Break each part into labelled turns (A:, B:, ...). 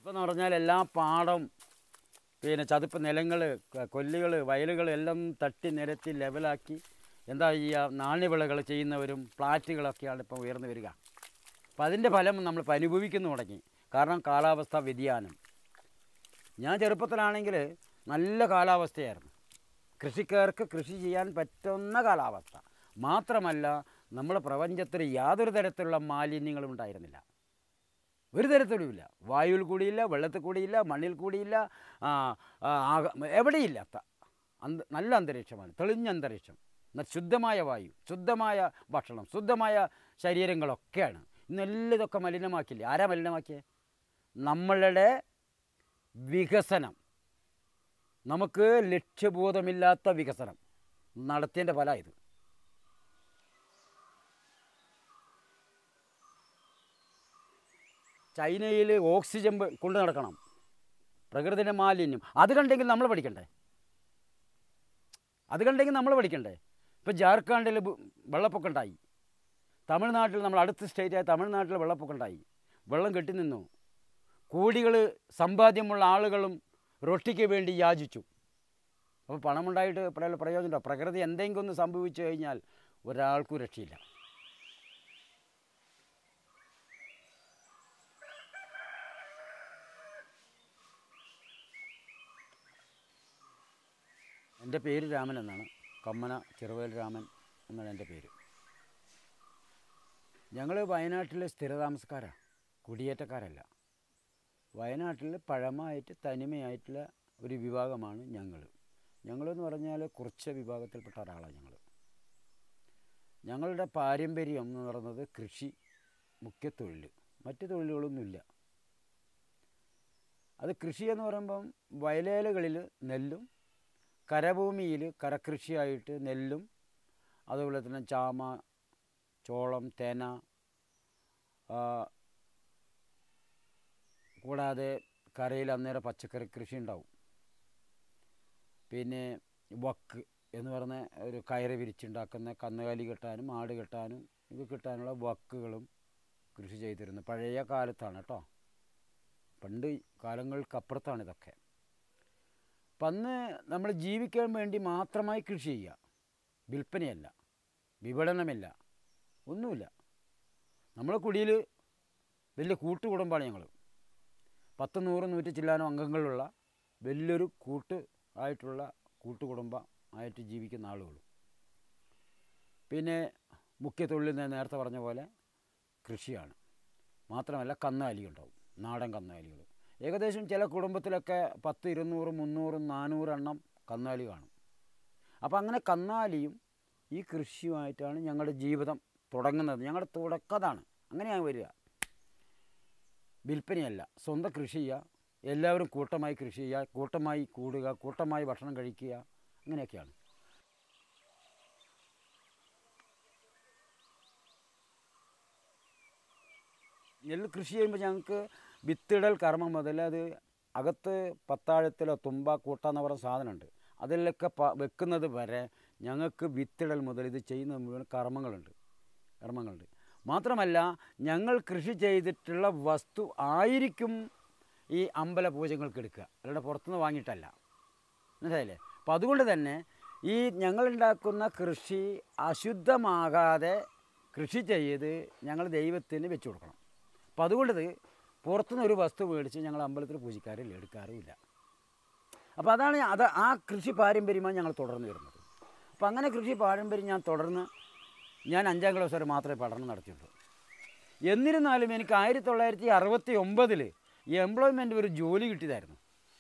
A: ഇപ്പം എന്ന് പറഞ്ഞാൽ എല്ലാ പാടം പിന്നെ ചതുപ്പ് നിലങ്ങൾ കൊല്ലുകൾ വയലുകൾ എല്ലാം തട്ടി നിരത്തി ലെവലാക്കി എന്താ ചെയ്യുക നാണ്യവിളകൾ ചെയ്യുന്നവരും ഫ്ലാറ്റുകളൊക്കെയാണ് ഇപ്പോൾ ഉയർന്നു വരിക അപ്പം അതിൻ്റെ ഫലം നമ്മൾ ഇപ്പോൾ അനുഭവിക്കുന്നു തുടങ്ങി കാരണം കാലാവസ്ഥ വ്യതിയാനം ഞാൻ ചെറുപ്പത്തിലാണെങ്കിൽ നല്ല കാലാവസ്ഥയായിരുന്നു കൃഷിക്കാർക്ക് കൃഷി ചെയ്യാൻ പറ്റുന്ന കാലാവസ്ഥ മാത്രമല്ല നമ്മുടെ പ്രപഞ്ചത്തിൽ യാതൊരു തരത്തിലുള്ള മാലിന്യങ്ങളും ഉണ്ടായിരുന്നില്ല ഒരു തരത്തിലുമില്ല വായുവിൽ കൂടിയില്ല വെള്ളത്തിൽ കൂടിയില്ല മണ്ണിൽ കൂടിയില്ല ആ, ആ, ആക- എവിടെയില്ല ത- അന്ത നല്ല അന്തരീക്ഷമാണ് തെളിഞ്ഞ അന്തരീക്ഷം എന്നാൽ ശുദ്ധമായ വായു ശുദ്ധമായ ഭക്ഷണം ശുദ്ധമായ ശരീരങ്ങളൊക്കെയാണ് ഇന്നെല്ലാം ഇതൊക്കെ മലിനമാക്കില്ലേ ആരാ മലിനമാക്കിയേ നമ്മളുടെ വികസനം നമുക്ക് ലക്ഷ്യബോധമില്ലാത്ത വികസനം നടത്തിയതിൻ്റെ ഫലം ഇത് ചൈനയിൽ ഓക്സിജൻ പ- കൊണ്ടു നടക്കണം പ്രകൃതിയുടെ മാലിന്യം അത് കണ്ടെങ്കിൽ നമ്മൾ പഠിക്കണ്ടേ അത് കണ്ടെങ്കിൽ നമ്മൾ പഠിക്കണ്ടേ ഇപ്പോൾ ജാർഖണ്ഡിൽ ബു- വെള്ളപ്പൊക്കം ഉണ്ടായി തമിഴ്നാട്ടിൽ നമ്മൾ അടുത്ത സ്റ്റേറ്റായ തമിഴ്നാട്ടിൽ വെള്ളപ്പൊക്കം ഉണ്ടായി വെള്ളം കെട്ടി നിന്നു കോടികൾ സമ്പാദ്യമുള്ള ആളുകളും റൊട്ടിക്ക് വേണ്ടി യാചിച്ചു അപ്പോൾ പണമുണ്ടായിട്ട് പ്രയ- പ്രയോജനമുണ്ടോ പ്രകൃതി എന്തെങ്കിലും ഒന്ന് സംഭവിച്ചു കഴിഞ്ഞാൽ ഒരാൾക്കും രക്ഷയില്ല എൻ്റെ പേര് രാമൻ എന്നാണ് കമ്മന ചെറുവേൽ രാമൻ എന്നാണ് എൻ്റെ പേര് ഞങ്ങൾ വയനാട്ടിലെ സ്ഥിരതാമസക്കാരാണ് കുടിയേറ്റക്കാരല്ല വയനാട്ടിൽ പഴമയായിട്ട് തനിമയായിട്ടുള്ള ഒരു വിഭാഗമാണ് ഞങ്ങൾ ഞങ്ങളെന്ന് പറഞ്ഞാൽ കുറച്ച് വിഭാഗത്തിൽപ്പെട്ട ഒരാളാണ് ഞങ്ങൾ ഞങ്ങളുടെ പാരമ്പര്യം എന്ന് പറയുന്നത് കൃഷി മുഖ്യ തൊഴിൽ മറ്റ് തൊഴിലുകളൊന്നുമില്ല അത് കൃഷി എന്ന് പറയുമ്പം വയലേലകളിൽ നെല്ലും കരഭൂമിയിൽ കരകൃഷിയായിട്ട് നെല്ലും അതുപോലെ തന്നെ ചാമ ചോളം തേന ആ, കൂടാതെ കരയിൽ അന്നേരം പച്ചക്കറി കൃഷി ഉണ്ടാവും പിന്നെ വക്ക് എന്ന് പറഞ്ഞ ഒരു കയറ് വിരിച്ചുണ്ടാക്കുന്ന കന്നുകാലി കെട്ടാനും ആട് കെട്ടാനും ഇത് കിട്ടാനുള്ള വക്കുകളും കൃഷി ചെയ്തിരുന്നു പഴയ കാലത്താണ് കേട്ടോ പണ്ട് കാലങ്ങൾക്കപ്പുറത്താണ് ഇതൊക്കെ അപ്പം അന്ന് നമ്മൾ ജീവിക്കാൻ വേണ്ടി മാത്രമായി കൃഷി ചെയ്യുക വിൽപ്പനയല്ല വിപണനമില്ല ഒന്നുമില്ല നമ്മളെ കുടിയിൽ വലിയ കൂട്ടുകുടുംബമാണ് ഞങ്ങൾ പത്ത് നൂറ് നൂറ്റി ചില്ലാനോ അംഗങ്ങളുള്ള വലിയൊരു കൂട്ട് ആയിട്ടുള്ള കൂട്ടുകുടുംബം ആയിട്ട് ജീവിക്കുന്ന ആളുകളും പിന്നെ മുഖ്യ തൊഴിൽ ഞാൻ നേരത്തെ പറഞ്ഞ പോലെ കൃഷിയാണ് മാത്രമല്ല കന്നുകാലി ഉണ്ടാവും നാടൻ കന്നുകാലികൾ ഏകദേശം ചില കുടുംബത്തിലൊക്കെ പത്ത് ഇരുന്നൂറ് മുന്നൂറ് നാനൂറ് എണ്ണം കന്നാലി കാണും അപ്പോൾ അങ്ങനെ കന്നാലിയും ഈ കൃഷിയുമായിട്ടാണ് ഞങ്ങളുടെ ജീവിതം തുടങ്ങുന്നത് ഞങ്ങളുടെ തുടക്കതാണ് അങ്ങനെയാണ് വരിക വിൽപ്പനയല്ല സ്വന്തം കൃഷി ചെയ്യുക എല്ലാവരും കൂട്ടമായി കൃഷി ചെയ്യുക കൂട്ടമായി കൂടുക കൂട്ടമായി ഭക്ഷണം കഴിക്കുക അങ്ങനെയൊക്കെയാണ് നെല്ല് കൃഷി ചെയ്യുമ്പോൾ ഞങ്ങൾക്ക് വിത്തിടൽ കർമ്മം മുതൽ അത് അകത്ത് പത്താഴത്തിലോ തുമ്പ കൂട്ട എന്ന് പറയുന്ന സാധനമുണ്ട് അതിലൊക്കെ പ വെക്കുന്നത് വരെ ഞങ്ങൾക്ക് വിത്തിടൽ മുതൽ ഇത് ചെയ്യുന്ന മുഴുവൻ കർമ്മങ്ങളുണ്ട് കർമ്മങ്ങളുണ്ട് മാത്രമല്ല ഞങ്ങൾ കൃഷി ചെയ്തിട്ടുള്ള വസ്തു ആയിരിക്കും ഈ അമ്പല പൂജകൾക്ക് എടുക്കുക അല്ലാതെ പുറത്തുനിന്ന് വാങ്ങിയിട്ടല്ല മനസ്സിലായില്ലേ അപ്പോൾ അതുകൊണ്ട് തന്നെ ഈ ഞങ്ങളുണ്ടാക്കുന്ന കൃഷി അശുദ്ധമാകാതെ കൃഷി ചെയ്ത് ഞങ്ങൾ ദൈവത്തിന് വെച്ച് കൊടുക്കണം അപ്പോൾ അതുകൊണ്ട് ഇത് പുറത്തുനിന്ന് ഒരു വസ്തു മേടിച്ച് ഞങ്ങൾ അമ്പലത്തിൽ പൂജിക്കാറില്ല എടുക്കാറുമില്ല അപ്പോൾ അതാണ് അത് ആ കൃഷി പാരമ്പര്യമാണ് ഞങ്ങൾ തുടർന്ന് വരുന്നത് അപ്പോൾ അങ്ങനെ കൃഷി പാരമ്പര്യം ഞാൻ തുടർന്ന് ഞാൻ അഞ്ചാം ക്ലാസ് വരെ മാത്രമേ പഠനം നടത്തിയിട്ടുള്ളൂ എന്നിരുന്നാലും എനിക്ക് ആയിരത്തി തൊള്ളായിരത്തി അറുപത്തി ഒമ്പതിൽ ഈ എംപ്ലോയ്മെൻറ്റ് ഒരു ജോലി കിട്ടിയതായിരുന്നു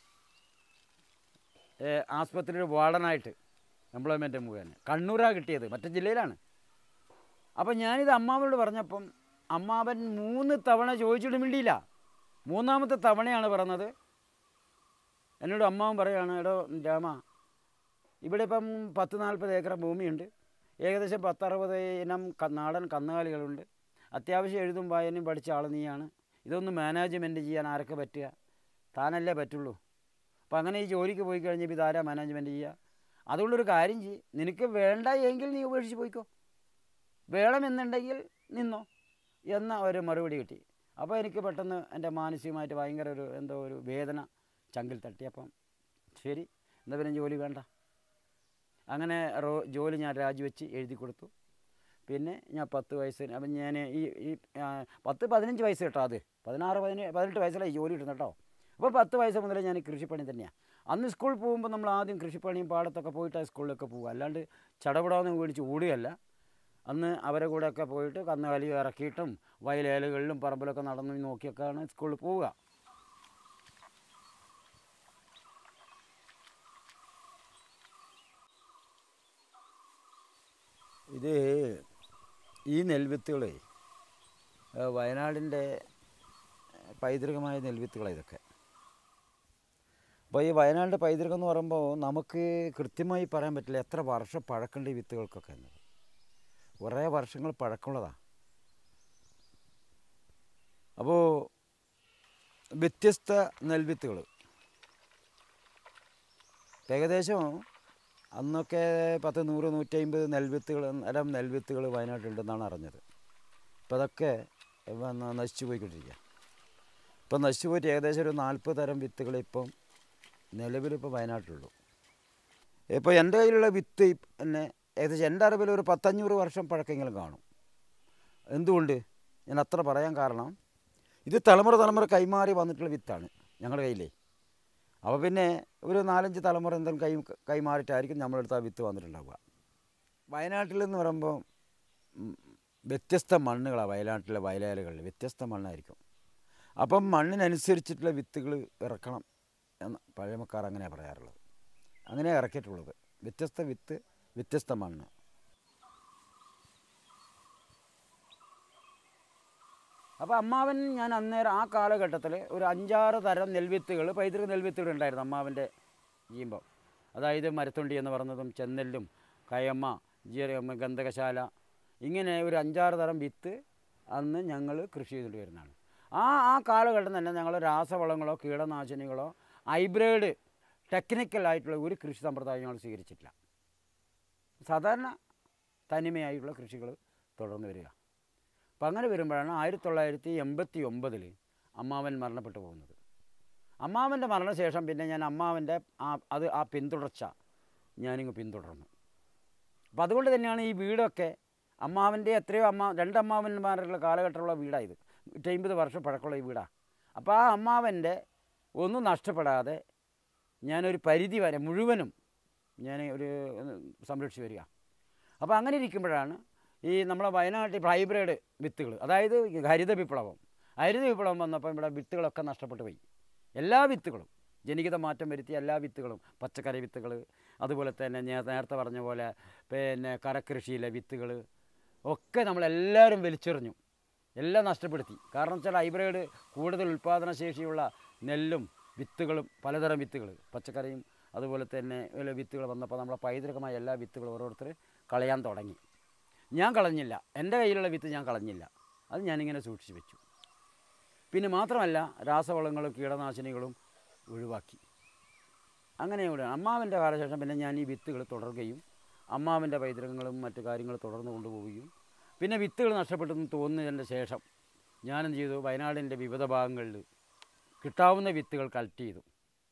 A: ഏഹ് ആസ്പത്രിയിൽ വാർഡനായിട്ട് എംപ്ലോയ്മെൻറ്റ് മുഖേന കണ്ണൂരാണ് കിട്ടിയത് മറ്റു ജില്ലയിലാണ് അപ്പം ഞാനിത് അമ്മാവനോട് പറഞ്ഞപ്പം അമ്മാവൻ മൂന്ന് തവണ ചോദിച്ചിട്ട് മിണ്ടിയില്ല മൂന്നാമത്തെ തവണയാണ് പറഞ്ഞത് എന്നോട് അമ്മാവൻ പറയുകയാണ് എടോ രാമ ഇവിടെ ഇപ്പം പത്ത് നാൽപ്പത് ഏക്കർ ഭൂമിയുണ്ട് ഏകദേശം പത്തറുപത് ഇനം ക- നാടൻ കന്നുകാലികളുണ്ട് അത്യാവശ്യം എഴുതും വായനയും പഠിച്ച ആൾ നീയാണ് ഇതൊന്ന് മാനേജ്മെൻറ്റ് ചെയ്യാൻ ആരൊക്കെ പറ്റുക താനല്ലേ പറ്റുള്ളൂ അപ്പം അങ്ങനെ ഈ ജോലിക്ക് പോയി കഴിഞ്ഞപ്പോൾ ഇതാരാ മാനേജ്മെൻറ്റ് ചെയ്യുക അതുകൊണ്ടൊരു കാര്യം ചെയ്യ് നിനക്ക് വേണ്ട എങ്കിൽ നീ ഉപേക്ഷിച്ച് പോയിക്കോ വേണമെന്നുണ്ടെങ്കിൽ നിന്നോ എന്ന ഒരു മറുപടി കിട്ടി അപ്പോൾ എനിക്ക് പെട്ടെന്ന് എൻ്റെ മാനസികമായിട്ട് ഭയങ്കര ഒരു എന്തോ ഒരു വേദന ചങ്കിൽ തട്ടിയപ്പം ശരി എന്നാൽ പിന്നെ ജോലി വേണ്ട അങ്ങനെ റോ ജോലി ഞാൻ രാജിവെച്ച് എഴുതി കൊടുത്തു പിന്നെ ഞാൻ പത്ത് വയസ്സിന് അപ്പം ഞാൻ ഈ ഈ ആ, പത്ത് പതിനഞ്ച് വയസ്സ് കേട്ടോ അത് പതിനാറ് പതിനേഴ് പതിനെട്ട് വയസ്സിലായി ജോലി കിട്ടുന്നത് കേട്ടോ അപ്പോൾ പത്ത് വയസ്സ് മുതൽ ഞാൻ കൃഷിപ്പണി തന്നെയാണ് അന്ന് സ്കൂളിൽ പോകുമ്പോൾ നമ്മൾ ആദ്യം കൃഷിപ്പണിയും പാടത്തൊക്കെ പോയിട്ടാണ് സ്കൂളിലൊക്കെ പോകുക അല്ലാണ്ട് ചടപടാന്ന് മേടിച്ച് ഓടുകയല്ല അന്ന് അവരെ കൂടെയൊക്കെ പോയിട്ട് കന്നുകാലി ഇറക്കിയിട്ടും വയലേലുകളിലും പറമ്പിലൊക്കെ നടന്ന് നോക്കിയൊക്കെയാണ് സ്കൂളിൽ പോവുക ഇത് ഈ നെൽവിത്തുകളെ ഏഹ് വയനാടിൻ്റെ പൈതൃകമായ നെൽവിത്തുകളാണ് ഇതൊക്കെ അപ്പോൾ ഈ വയനാടിൻ്റെ പൈതൃകം എന്ന് പറയുമ്പോൾ നമുക്ക് കൃത്യമായി പറയാൻ പറ്റില്ല എത്ര വർഷം പഴക്കമുണ്ട് ഈ വിത്തുകൾക്കൊക്കെ എന്നത് കുറേ വർഷങ്ങൾ പഴക്കമുള്ളതാണ് അപ്പോൾ വ്യത്യസ്ത നെൽവിത്തുകൾ ഏകദേശം അന്നൊക്കെ പത്ത് നൂറ് നൂറ്റമ്പത് നെൽവിത്തുകൾ അരം നെൽവിത്തുകൾ വയനാട്ടിലുണ്ടെന്നാണ് അറിഞ്ഞത് അപ്പോൾ അതൊക്കെ വന്ന് നശിച്ചു പോയിക്കൊണ്ടിരിക്കുക ഇപ്പം നശിച്ചു പോയിട്ട് ഏകദേശം ഒരു നാൽപ്പത് തരം വിത്തുകൾ ഇപ്പം നിലവിലിപ്പോൾ വയനാട്ടിലുള്ളൂ ഇപ്പോൾ എൻ്റെ കയ്യിലുള്ള വിത്ത് ഇപ്പ- തന്നെ ഏകദേശം എൻ്റെ അറിവിൽ ഒരു പത്തഞ്ഞൂറ് വർഷം പഴക്കെങ്കിലും കാണും എന്തുകൊണ്ട് ഞാൻ അത്ര പറയാൻ കാരണം ഇത് തലമുറ തലമുറ കൈമാറി വന്നിട്ടുള്ള വിത്താണ് ഞങ്ങളുടെ കയ്യിലേ അപ്പോൾ പിന്നെ ഒരു നാലഞ്ച് തലമുറ എന്തെങ്കിലും കൈ കൈമാറിയിട്ടായിരിക്കും നമ്മളെടുത്ത് ആ വിത്ത് വന്നിട്ടുണ്ടാവുക വയനാട്ടിൽ എന്ന് പറയുമ്പോൾ ഉം, വ്യത്യസ്ത മണ്ണുകളാണ് വയനാട്ടിലെ വയലേലകളിൽ വ്യത്യസ്ത മണ്ണായിരിക്കും അപ്പം മണ്ണിനനുസരിച്ചിട്ടുള്ള വിത്തുകൾ ഇറക്കണം എന്ന് പഴമക്കാർ അങ്ങനെയാണ് പറയാറുള്ളത് അങ്ങനെയാണ് ഇറക്കിയിട്ടുള്ളത് വ്യത്യസ്ത വിത്ത് വ്യത്യസ്ത മണ്ണ് അപ്പോൾ അമ്മാവൻ ഞാൻ അന്നേരം ആ കാലഘട്ടത്തിൽ ഒരു അഞ്ചാറ് തരം നെൽവിത്തുകൾ പൈതൃക നെൽവിത്തുകൾ ഉണ്ടായിരുന്നു അമ്മാവൻ്റെ ചെയ്യുമ്പോൾ അതായത് മരത്തുണ്ടി എന്ന് പറയുന്നതും ചെന്നെല്ലും കയമ്മ ജീര ഗന്ധകശാല ഇങ്ങനെ ഒരു അഞ്ചാറ് തരം വിത്ത് അന്ന് ഞങ്ങൾ കൃഷി ചെയ്തുകൊണ്ട് വരുന്നതാണ് ആ ആ കാലഘട്ടം തന്നെ ഞങ്ങൾ രാസവളങ്ങളോ കീടനാശിനികളോ ഹൈബ്രിഡ് ടെക്നിക്കൽ ആയിട്ടുള്ള ഒരു കൃഷി സമ്പ്രദായം ഞങ്ങൾ സ്വീകരിച്ചിട്ടില്ല സാധാരണ തനിമയായിട്ടുള്ള കൃഷികൾ തുടർന്ന് വരിക അപ്പം അങ്ങനെ വരുമ്പോഴാണ് ആയിരത്തി തൊള്ളായിരത്തി എൺപത്തി ഒമ്പതിൽ അമ്മാവൻ മരണപ്പെട്ടു പോകുന്നത് അമ്മാവൻ്റെ മരണശേഷം പിന്നെ ഞാൻ അമ്മാവൻ്റെ ആ അത് ആ പിന്തുടർച്ച ഞാനിങ്ങ് പിന്തുടർന്നു അപ്പോൾ അതുകൊണ്ട് തന്നെയാണ് ഈ വീടൊക്കെ അമ്മാവൻ്റെ എത്രയോ അമ്മ രണ്ട് അമ്മാവന്മാരുടെ കാലഘട്ടമുള്ള വീടായത് നൂറ്റമ്പത് വർഷം പഴക്കമുള്ള ഈ വീടാണ് അപ്പോൾ ആ അമ്മാവൻ്റെ ഒന്നും നഷ്ടപ്പെടാതെ ഞാനൊരു പരിധി വരെ മുഴുവനും ഞാൻ ഒരു സംരക്ഷിച്ച് വരിക അപ്പോൾ അങ്ങനെ ഇരിക്കുമ്പോഴാണ് ഈ നമ്മളെ വയനാട്ടിൽ ഹൈബ്രിഡ് വിത്തുകൾ അതായത് ഹരിത വിപ്ലവം ഹരിത വിപ്ലവം വന്നപ്പോൾ ഇവിടെ വിത്തുകളൊക്കെ നഷ്ടപ്പെട്ടു പോയി എല്ലാ വിത്തുകളും ജനിതക മാറ്റം വരുത്തിയ എല്ലാ വിത്തുകളും പച്ചക്കറി വിത്തുകൾ അതുപോലെ തന്നെ ഞാൻ നേരത്തെ പറഞ്ഞ പോലെ പിന്നെ കരകൃഷിയിലെ വിത്തുകൾ ഒക്കെ നമ്മളെല്ലാവരും വലിച്ചെറിഞ്ഞു എല്ലാം നഷ്ടപ്പെടുത്തി കാരണം വെച്ചാൽ ഹൈബ്രിഡ് കൂടുതൽ ഉൽപ്പാദന ശേഷിയുള്ള നെല്ലും വിത്തുകളും പലതരം വിത്തുകൾ പച്ചക്കറിയും അതുപോലെ തന്നെ ഇതിലെ വിത്തുകൾ വന്നപ്പോൾ നമ്മളെ പൈതൃകമായ എല്ലാ വിത്തുകളും ഓരോരുത്തർ കളയാൻ തുടങ്ങി ഞാൻ കളഞ്ഞില്ല എൻ്റെ കയ്യിലുള്ള വിത്ത് ഞാൻ കളഞ്ഞില്ല അത് ഞാനിങ്ങനെ സൂക്ഷിച്ചു വെച്ചു പിന്നെ മാത്രമല്ല രാസവളങ്ങളും കീടനാശിനികളും ഒഴിവാക്കി അങ്ങനെ ഇവിടെ അമ്മാവൻ്റെ കാലശേഷം പിന്നെ ഞാൻ ഈ വിത്തുകൾ തുടരുകയും അമ്മാവൻ്റെ പൈതൃകങ്ങളും മറ്റു കാര്യങ്ങളും തുടർന്ന് കൊണ്ടുപോവുകയും പിന്നെ വിത്തുകൾ നഷ്ടപ്പെട്ടെന്ന് തോന്നുന്നതിൻ്റെ ശേഷം ഞാനെന്ത് ചെയ്തു വയനാടിൻ്റെ വിവിധ ഭാഗങ്ങളിൽ കിട്ടാവുന്ന വിത്തുകൾ കളക്ട് ചെയ്തു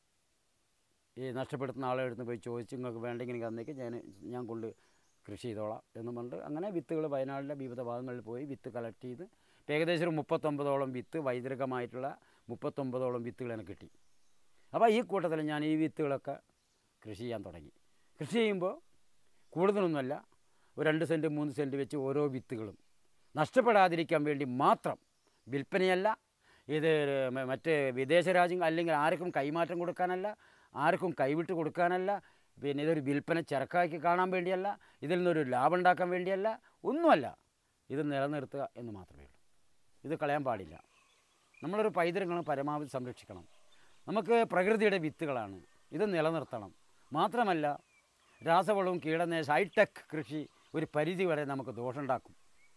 A: ഈ നഷ്ടപ്പെടുത്തുന്ന ആളെ അടുത്ത് പോയി ചോദിച്ച് നിങ്ങൾക്ക് വേണ്ടെങ്കിൽ തന്നേക്ക് ഞാൻ ഞാൻ കൊണ്ട് കൃഷി ചെയ്തോളാം എന്നും പറഞ്ഞിട്ട് അങ്ങനെ വിത്തുകൾ വയനാടിൻ്റെ വിവിധ ഭാഗങ്ങളിൽ പോയി വിത്ത് കളക്ട് ചെയ്ത് ഇപ്പം ഏകദേശം ഒരു മുപ്പത്തൊമ്പതോളം വിത്ത് വൈദ്യുതികമായിട്ടുള്ള മുപ്പത്തൊമ്പതോളം വിത്തുകൾ എനിക്ക് കിട്ടി അപ്പോൾ ഈ കൂട്ടത്തിൽ ഞാൻ ഈ വിത്തുകളൊക്കെ കൃഷി ചെയ്യാൻ തുടങ്ങി കൃഷി ചെയ്യുമ്പോൾ കൂടുതലൊന്നുമല്ല ഒരു രണ്ട് സെൻറ്റ് മൂന്ന് സെൻറ്റ് വെച്ച് ഓരോ വിത്തുകളും നഷ്ടപ്പെടാതിരിക്കാൻ വേണ്ടി മാത്രം വിൽപ്പനയല്ല ഇത് മ- മറ്റ് വിദേശ രാജ്യങ്ങൾ അല്ലെങ്കിൽ ആർക്കും കൈമാറ്റം കൊടുക്കാനല്ല ആർക്കും കൈവിട്ട് കൊടുക്കാനല്ല പിന്നെ ഇതൊരു വിൽപ്പന ചരക്കാക്കി കാണാൻ വേണ്ടിയല്ല ഇതിൽ നിന്നൊരു ലാഭം ഉണ്ടാക്കാൻ വേണ്ടിയല്ല ഒന്നുമല്ല ഇത് നിലനിർത്തുക എന്ന് മാത്രമേ ഉള്ളൂ ഇത് കളയാൻ പാടില്ല നമ്മളൊരു പൈതൃകങ്ങൾ പരമാവധി സംരക്ഷിക്കണം നമുക്ക് പ്രകൃതിയുടെ വിത്തുകളാണ് ഇത് നിലനിർത്തണം മാത്രമല്ല രാസവളവും കീടനാശ ഹൈടെക് കൃഷി ഒരു പരിധി വരെ നമുക്ക് ദോഷമുണ്ടാക്കും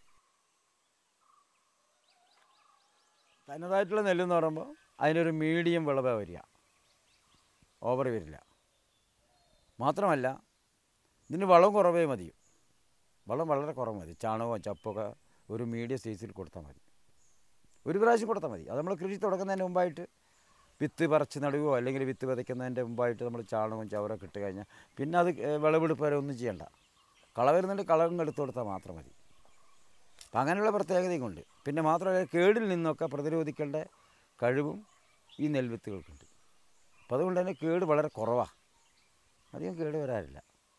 A: തനതായിട്ടുള്ള നെല്ലെന്ന് പറയുമ്പോൾ അതിനൊരു മീഡിയം വിളവ് വരിക ഓവർ വരില്ല മാത്രമല്ല ഇതിന് വളം കുറവേ മതി വളം വളരെ കുറവ് മതി ചാണകവും ചപ്പൊക്കെ ഒരു മീഡിയം സൈസിൽ കൊടുത്താൽ മതി ഒരു പ്രാവശ്യം കൊടുത്താൽ മതി അത് നമ്മൾ കൃഷി തുടങ്ങുന്നതിന് മുമ്പായിട്ട് വിത്ത് പറിച്ച് നടുകയോ അല്ലെങ്കിൽ വിത്ത് വിതയ്ക്കുന്നതിൻ്റെ മുമ്പായിട്ട് നമ്മൾ ചാണകവും ചവറൊക്കെ ഇട്ട് കഴിഞ്ഞാൽ പിന്നെ അത് ഏ, വിളവെടുപ്പ് വരെ ഒന്നും ചെയ്യണ്ട കള വരുന്നുണ്ട് കളവും എടുത്തു കൊടുത്താൽ മാത്രം മതി അപ്പം അങ്ങനെയുള്ള പ്രത്യേകതയും കൊണ്ട് പിന്നെ മാത്രമല്ല കേടിൽ നിന്നൊക്കെ പ്രതിരോധിക്കേണ്ട കഴിവും ഈ നെൽവിത്തുകൾക്കുണ്ട് അപ്പം അതുകൊണ്ട് തന്നെ കേട് വളരെ കുറവാണ് അധികം കേട് വരാറില്ല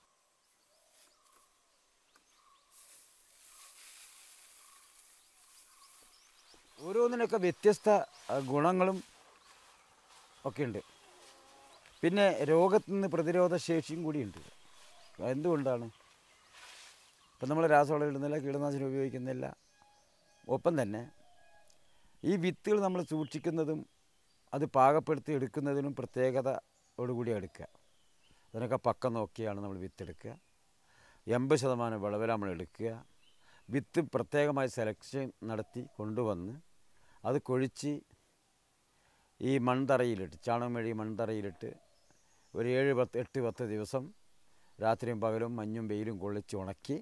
A: ഓരോന്നിനൊക്കെ വ്യത്യസ്ത ആ, ഗുണങ്ങളും ഒക്കെ ഉണ്ട് പിന്നെ രോഗത്തിൽ നിന്ന് പ്രതിരോധ ശേഷിയും കൂടിയുണ്ട് എന്തുകൊണ്ടാണ് ഇപ്പം നമ്മൾ രാസവളം ഇടുന്നില്ല കീടനാശിനി ഉപയോഗിക്കുന്നില്ല ഒപ്പം തന്നെ ഈ വിത്തുകൾ നമ്മൾ സൂക്ഷിക്കുന്നതും അത് പാകപ്പെടുത്തി എടുക്കുന്നതിനും പ്രത്യേകതയോടുകൂടി എടുക്കുക അതിനൊക്കെ പക്കം നോക്കിയാണ് നമ്മൾ വിത്തെടുക്കുക എൺപത് ശതമാനം വിളവിൽ നമ്മൾ എടുക്കുക വിത്ത് പ്രത്യേകമായി സെലക്ഷൻ നടത്തി കൊണ്ടുവന്ന് അത് കൊഴിച്ച് ഈ മൺതറയിലിട്ട് ചാണകം മെഴുകി മൺതറയിലിട്ട് ഒരു ഏഴ് പത്ത് എട്ട് പത്ത് ദിവസം രാത്രിയും പകലും മഞ്ഞും വെയിലും കൊള്ളിച്ച് ഉണക്കി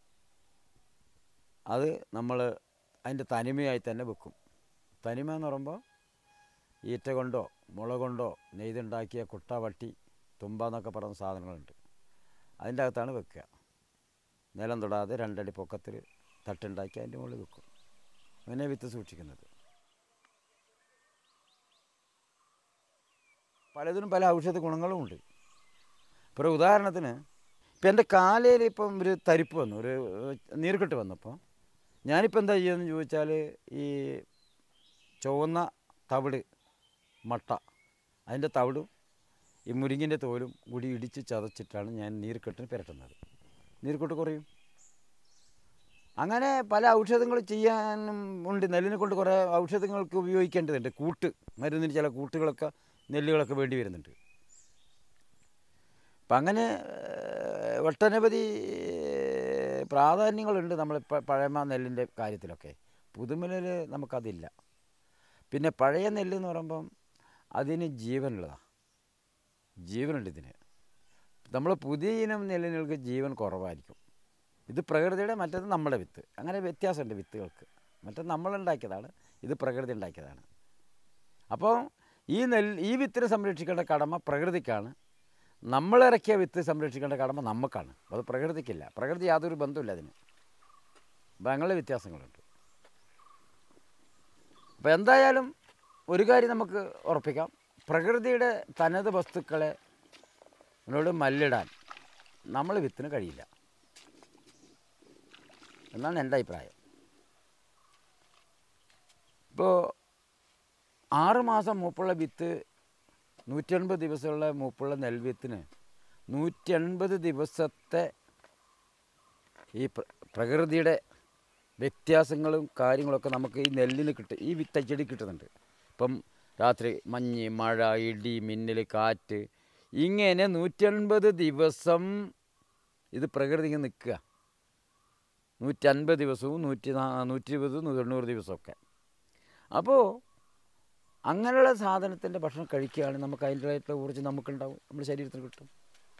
A: അത് നമ്മൾ അതിൻ്റെ തനിമയായി തന്നെ വെക്കും തനിമ എന്ന് പറയുമ്പോൾ ഈറ്റ കൊണ്ടോ മുള കൊണ്ടോ നെയ്തുണ്ടാക്കിയ കുട്ട വട്ടി തുമ്പ എന്നൊക്കെ പറയുന്ന സാധനങ്ങളുണ്ട് അതിൻ്റെ അകത്താണ് വെക്കുക നിലം തൊടാതെ രണ്ടടി പൊക്കത്തിൽ തട്ടുണ്ടാക്കി അതിൻ്റെ മുകളിൽ വെക്കും അങ്ങനെ വിത്ത് സൂക്ഷിക്കുന്നത് പലതിനും പല ഔഷധ ഗുണങ്ങളും ഉണ്ട് ഇപ്പോൾ ഉദാഹരണത്തിന് ഇപ്പം എൻ്റെ കാലയിൽ ഇപ്പം ഒരു തരിപ്പ് വന്നു ഒരു ഏഹ്, നീർക്കെട്ട് വന്നപ്പോൾ ഞാനിപ്പോൾ എന്താ ചെയ്യുന്നതെന്ന് ചോദിച്ചാൽ ഈ ചുവന്ന തവിട് മട്ട അതിൻ്റെ തവിടും ഈ മുരിങ്ങിൻ്റെ തോലും കൂടി ഇടിച്ച് ചതച്ചിട്ടാണ് ഞാൻ നീർക്കെട്ടിന് പുരട്ടുന്നത് നീർക്കെട്ട് കുറയും അങ്ങനെ പല ഔഷധങ്ങൾ ചെയ്യാനും ഉണ്ട് നെല്ലിനെ കൊണ്ട് കുറേ ഔഷധങ്ങൾക്ക് ഉപയോഗിക്കേണ്ടതുണ്ട് കൂട്ട് മരുന്നിന് ചില കൂട്ടുകളൊക്കെ നെല്ലുകളൊക്കെ വേണ്ടി വരുന്നുണ്ട് അപ്പം അങ്ങനെ ഏഹ്, ഒട്ടനവധി ഏഹ്, പ്രാധാന്യങ്ങളുണ്ട് നമ്മൾ പഴമ നെല്ലിൻ്റെ കാര്യത്തിലൊക്കെ പുതുമലിൽ നമുക്കതില്ല പിന്നെ പഴയ നെല്ല് എന്ന് പറയുമ്പം അതിന് ജീവനുള്ളതാണ് ജീവനുണ്ട് ഇതിന് നമ്മൾ പുതിയ ഇനം നെല്ലിനുകൾക്ക് ജീവൻ കുറവായിരിക്കും ഇത് പ്രകൃതിയുടെ മറ്റേത് നമ്മുടെ വിത്ത് അങ്ങനെ വ്യത്യാസമുണ്ട് വിത്തുകൾക്ക് മറ്റേത് നമ്മളുണ്ടാക്കിയതാണ് ഇത് പ്രകൃതി ഉണ്ടാക്കിയതാണ് അപ്പോൾ ഈ നെല്ല് ഈ വിത്തിനെ സംരക്ഷിക്കേണ്ട കടമ പ്രകൃതിക്കാണ് നമ്മളിറക്കിയ വിത്ത് സംരക്ഷിക്കേണ്ട കടമ നമുക്കാണ് അത് പ്രകൃതിക്കില്ല പ്രകൃതി യാതൊരു ബന്ധമില്ല അതിന് അപ്പം അങ്ങനെ വ്യത്യാസങ്ങളുണ്ട് അപ്പോൾ എന്തായാലും ഒരു കാര്യം നമുക്ക് ഉറപ്പിക്കാം പ്രകൃതിയുടെ തനത് വസ്തുക്കളെ അതിനോട് മല്ലിടാൻ നമ്മൾ വിത്തിന് കഴിയില്ല എന്നാണ് എൻ്റെ അഭിപ്രായം ഇപ്പോൾ ആറ് മാസം മൂപ്പുള്ള വിത്ത് നൂറ്റി എൺപത് ദിവസമുള്ള മൂപ്പുള്ള നെൽവിത്തിന് നൂറ്റി എൺപത് ദിവസത്തെ ഈ പ്ര- പ്രകൃതിയുടെ വ്യത്യാസങ്ങളും കാര്യങ്ങളൊക്കെ നമുക്ക് ഈ നെല്ലിന് കിട്ടും ഈ വിത്തച്ചെടി കിട്ടുന്നുണ്ട് ഇപ്പം രാത്രി മഞ്ഞ് മഴ ഇടി മിന്നൽ കാറ്റ് ഇങ്ങനെ നൂറ്റൻപത് ദിവസം ഇത് പ്രകൃതിക്ക് നിൽക്കുക നൂറ്റൻപത് ദിവസവും നൂറ്റി നാ നൂറ്റി ഇരുപത് തൊണ്ണൂറ് ദിവസമൊക്കെ അപ്പോൾ അങ്ങനെയുള്ള സാധനത്തിൻ്റെ ഭക്ഷണം കഴിക്കുകയാണെങ്കിൽ നമുക്ക് അതിൻ്റെതായിട്ടുള്ള ഊർജ്ജം നമുക്കുണ്ടാവും നമ്മുടെ ശരീരത്തിന് കിട്ടും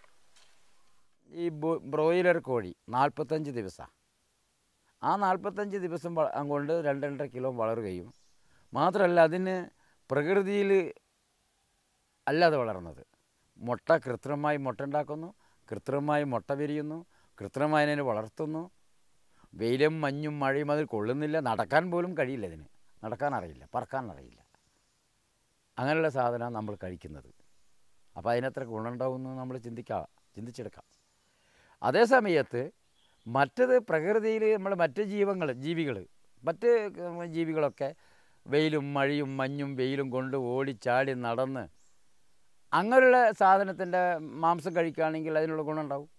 A: ഈ ബോ- ബ്രോയിലർ കോഴി നാൽപ്പത്തഞ്ച് ദിവസമാണ് ആ നാൽപ്പത്തഞ്ച് ദിവസം വ- കൊണ്ട് രണ്ട് രണ്ടര കിലോ വളരുകയും മാത്രമല്ല അതിന് പ്രകൃതിയിൽ അല്ലാതെ വളർന്നത് മുട്ട കൃത്രിമമായി മുട്ട ഉണ്ടാക്കുന്നു കൃത്രിമമായി മുട്ട വിരിയുന്നു കൃത്രിമമായി അതിനെ വളർത്തുന്നു വെയിലും മഞ്ഞും മഴയും അതിൽ കൊള്ളുന്നില്ല നടക്കാൻ പോലും കഴിയില്ല ഇതിന് നടക്കാൻ അറിയില്ല പറക്കാൻ അറിയില്ല അങ്ങനെയുള്ള സാധനമാണ് നമ്മൾ കഴിക്കുന്നത് അപ്പോൾ അതിനെത്ര ഗുണമുണ്ടാവുമെന്ന് നമ്മൾ ചിന്തിക്കാം ചിന്തിച്ചെടുക്കാം അതേ സമയത്ത് മറ്റത് പ്രകൃതിയിൽ നമ്മൾ മറ്റ് ജീവങ്ങൾ ജീവികൾ മറ്റ് ജീവികളൊക്കെ വെയിലും മഴയും മഞ്ഞും വെയിലും കൊണ്ട് ഓടിച്ചാടി നടന്ന് അങ്ങനെയുള്ള സാധനത്തിൻ്റെ മാംസം കഴിക്കുകയാണെങ്കിൽ അതിനുള്ള ഗുണമുണ്ടാവും